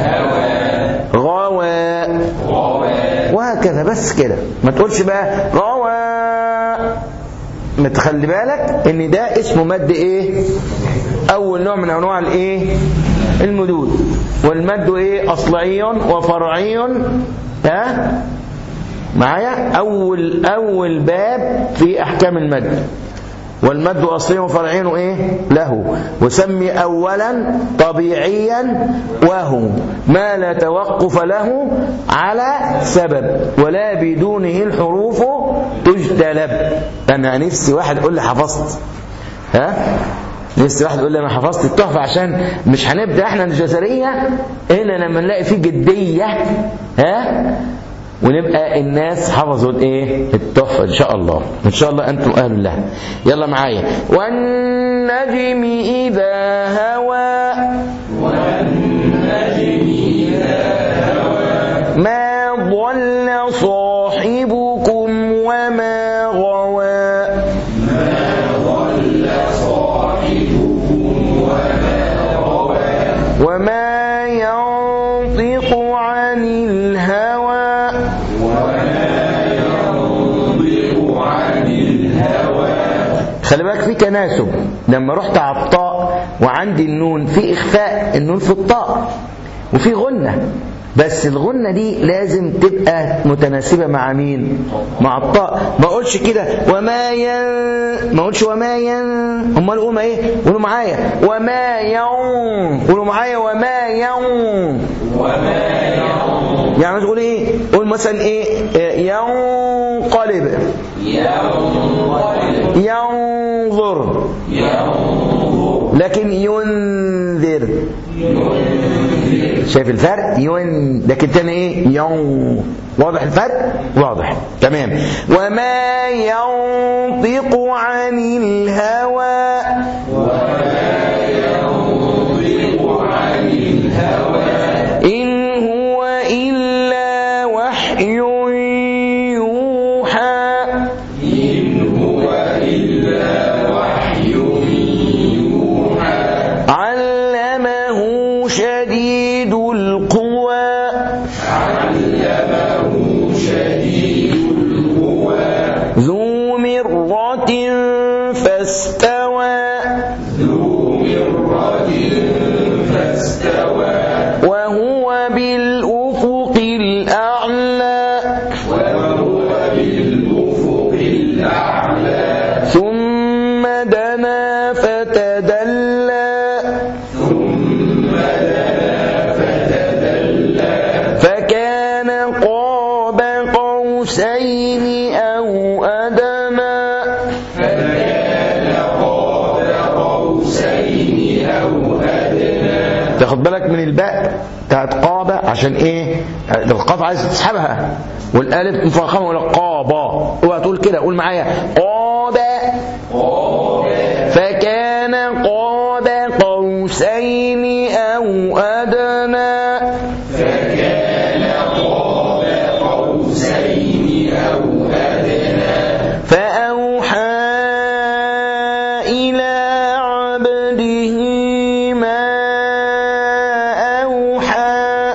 غوى وهكذا بس كده ما تقولش بقى غوى ما تخلي بالك ان ده اسمه مد ايه اول نوع من انواع الايه المدود والمد ايه اصلعي وفرعي ها معايا اول اول باب في احكام المد والمد اصلي وفرعي ايه له وسمي اولا طبيعيا وهو ما لا توقف له على سبب ولا بدونه الحروف تجتلب انا نفسي واحد يقول لي حفظت ها نفسي واحد يقول لي انا حفظت التحفه عشان مش هنبدا احنا الجزريه هنا لما نلاقي فيه جديه ها ونبقى الناس حفظوا الايه التحفه ان شاء الله ان شاء الله انتم اهل لها يلا معايا والنجم اذا هوى ما ضل صاحبكم وما غوى وما ينطق عن الهوى خلي بالك في تناسب لما رحت على الطاء وعندي النون في اخفاء النون في الطاء وفي غنه بس الغنة دي لازم تبقى متناسبة مع مين مع الطاء ما اقولش كده وما ين ما اقولش وما ين امال قولوا ايه قولوا معايا وما ين قولوا معايا وما ين يعني تقول ايه قول مثلا ايه ينقلب ينظر لكن ينذر شايف الفرق ين لكن تاني ايه ين واضح الفرق واضح تمام وما ينطق عن الهوى إن هو إلا وحي يوحى علمه شديد القوى ذو مرة فاستوى وهو بالأفق الأعلى ثم دنا فتدلى فكان قاب قوسين أو أدنى تاخد بالك من الباء بتاعت قابة عشان ايه القاف عايز تسحبها والالف مفخمه ولا قابة اوعى تقول كده قول معايا قابة فكان قاب قوسين او ادنى فأوحى إلى عبده ما أوحى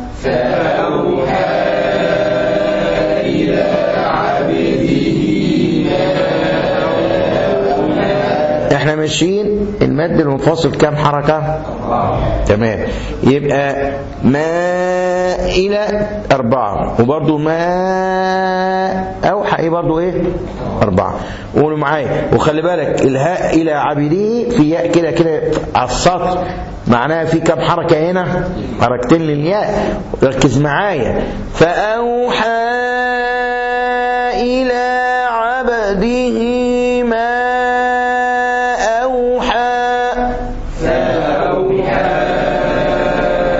احنا ماشيين المد المنفصل كام حركة تمام يبقى ما إلى أربعة وبرضو ما أوحى إيه برضو إيه أربعة قولوا معايا وخلي بالك الهاء إلى عبده في ياء كده كده على السطر معناها في كام حركة هنا حركتين للياء ركز معايا فأوحى إلى عبده ما أوحى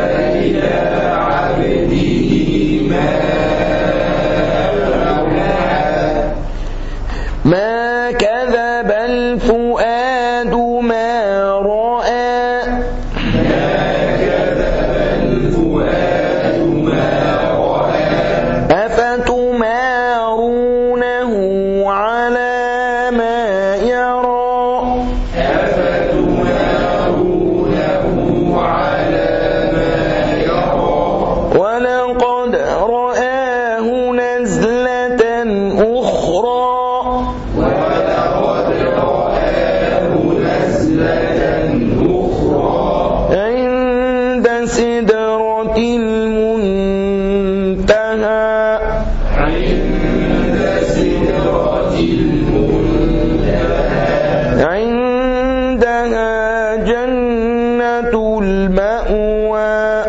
كذب الفؤاد ما رأى أفتمارونه على ما يرى ولقد رآه نزلة أخرى عند سدرة المنتهى عندها جنة المأوى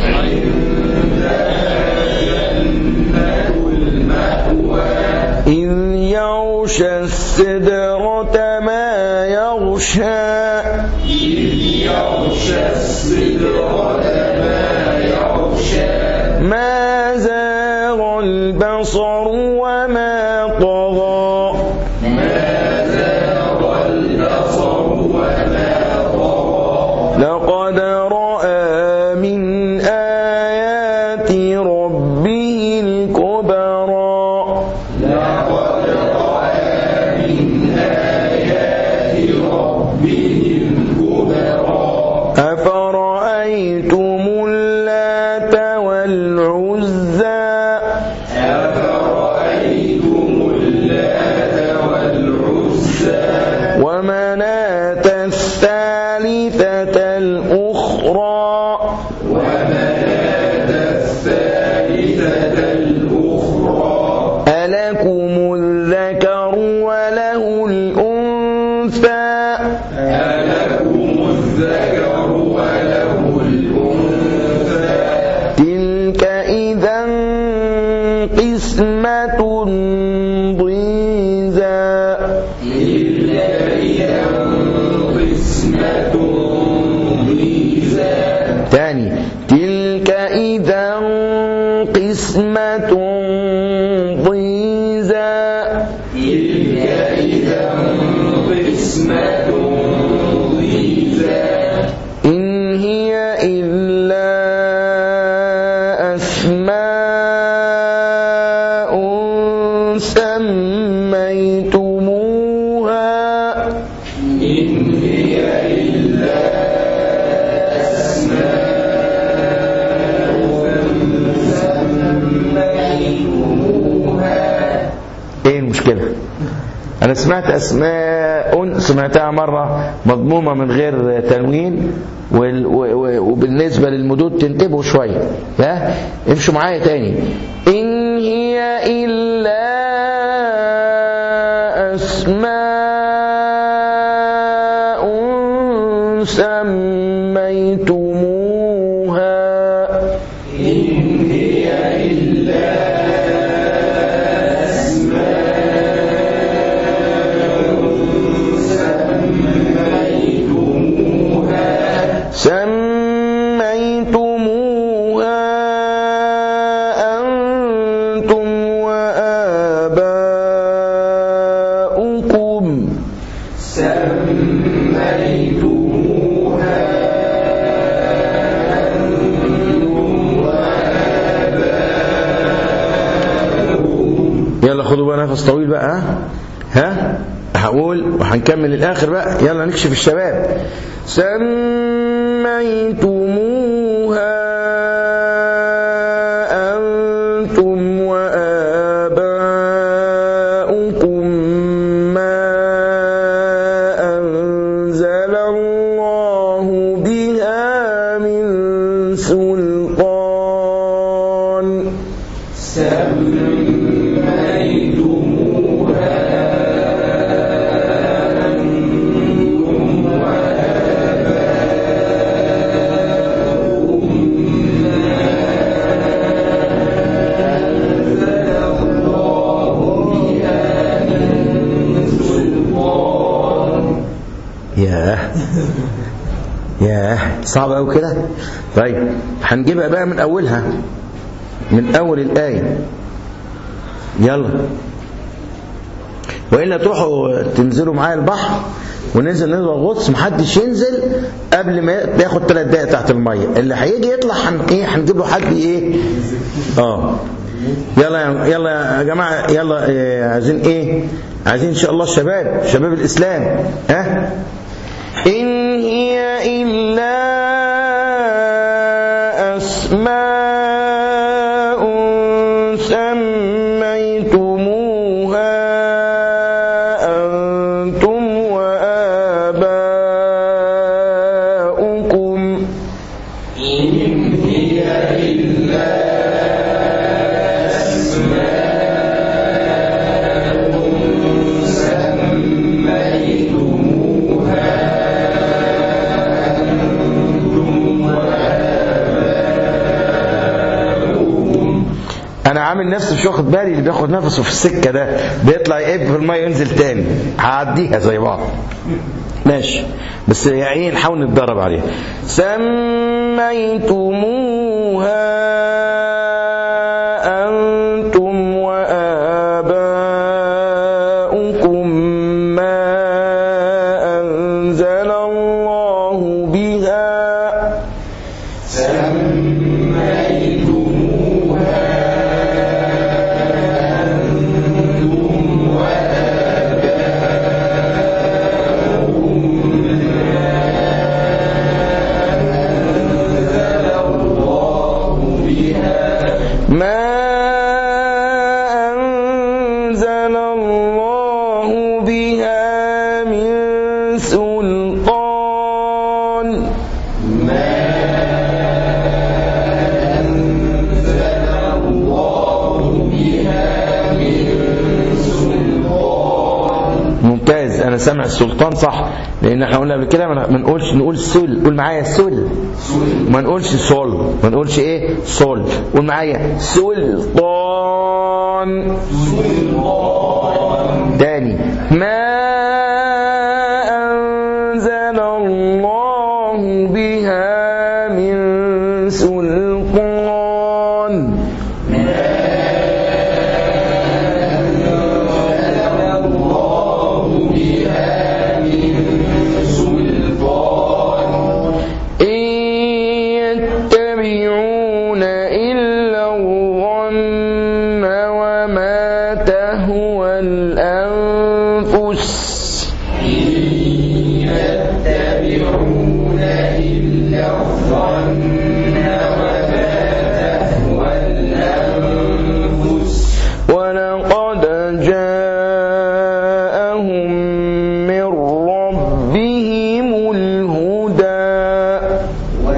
إذ يغشى السدرة ما يغشى ما زاغ البصر وما طغى لقد رأى من آيات ربه الكبرى أفرأيتم اللات والعزى ومناة الثالثة الأخرى ألكم الذكر وله الأنثى تلك إذا قسمة ضيزى تاني تلك إذا قسمة ضيزى إن هي إلا أسماء سميتموها ايه المشكلة انا سمعت اسماء سمعتها مرة مضمومة من غير تنوين وال- و- و- وبالنسبة للمدود تنتبهوا شوية ها امشوا معايا تاني ان هي الا اسماء سميتموها سميتموها أنتم وآباؤكم يلا خدوا بقى نفس طويل بقى ها ها هقول وهنكمل الاخر بقى يلا نكشف الشباب سميتموها انتم واباؤكم ما انزل الله بها من سلطان ياه ياه صعب قوي كده طيب هنجيبها بقى من اولها من اول الايه يلا والا تروحوا تنزلوا معايا البحر وننزل ننزل غطس محدش ينزل قبل ما ياخد ثلاث دقايق تحت الميه اللي هيجي يطلع هن ايه هنجيب له حد ايه اه يلا يا- يلا يا جماعه يلا إيه عايزين ايه عايزين ان شاء الله الشباب شباب الاسلام ها ان هي الا اسماء سميتموها انتم واباؤكم انا عامل نفسي مش واخد بالي اللي بياخد نفسه في السكه ده بيطلع يقب في الميه ينزل تاني هعديها زي بعض ماشي بس يا ايه نحاول نتدرب عليها سميتموها انتم واباؤكم ما انزل الله بها ما أنزل الله بها من سلطان ممتاز انا سامع السلطان صح لان احنا قلنا قبل كده ما ما نقولش نقول سل قول معايا سل ما نقولش سول ما نقولش ايه سول قول معايا سلطان تاني ما انزل الله بها من سلطان إن يتبعون إلا الظن وما تهوى الأنفس ولقد جاءهم من ربهم الهدى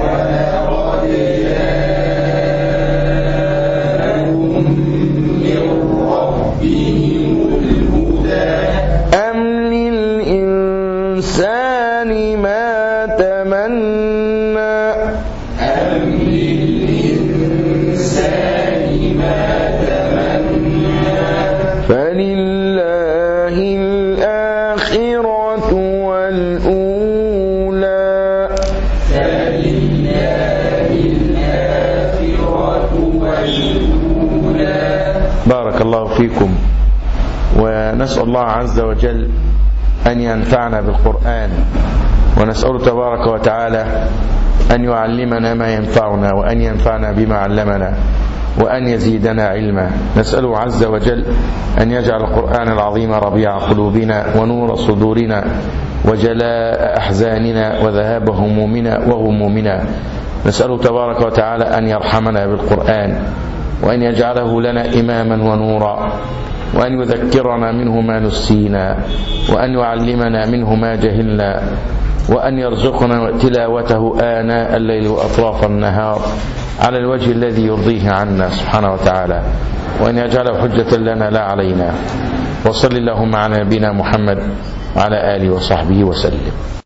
أم للإنسان ما تمنى فلله الآخرة والأولى بارك الله فيكم ونسأل الله عز وجل أن ينفعنا بالقرآن ونسأله تبارك وتعالى أن يعلمنا ما ينفعنا وأن ينفعنا بما علمنا وأن يزيدنا علما نسأله عز وجل أن يجعل القرآن العظيم ربيع قلوبنا ونور صدورنا وجلاء أحزاننا وذهاب همومنا وغمومنا نسأله تبارك وتعالى أن يرحمنا بالقرآن وأن يجعله لنا إماما ونورا وأن يذكرنا منه ما نسينا وأن يعلمنا منه ما جهلنا وأن يرزقنا تلاوته آناء الليل وأطراف النهار على الوجه الذي يرضيه عنا سبحانه وتعالى وأن يجعله حجة لنا لا علينا وصل اللهم على نبينا محمد وعلى آله وصحبه وسلم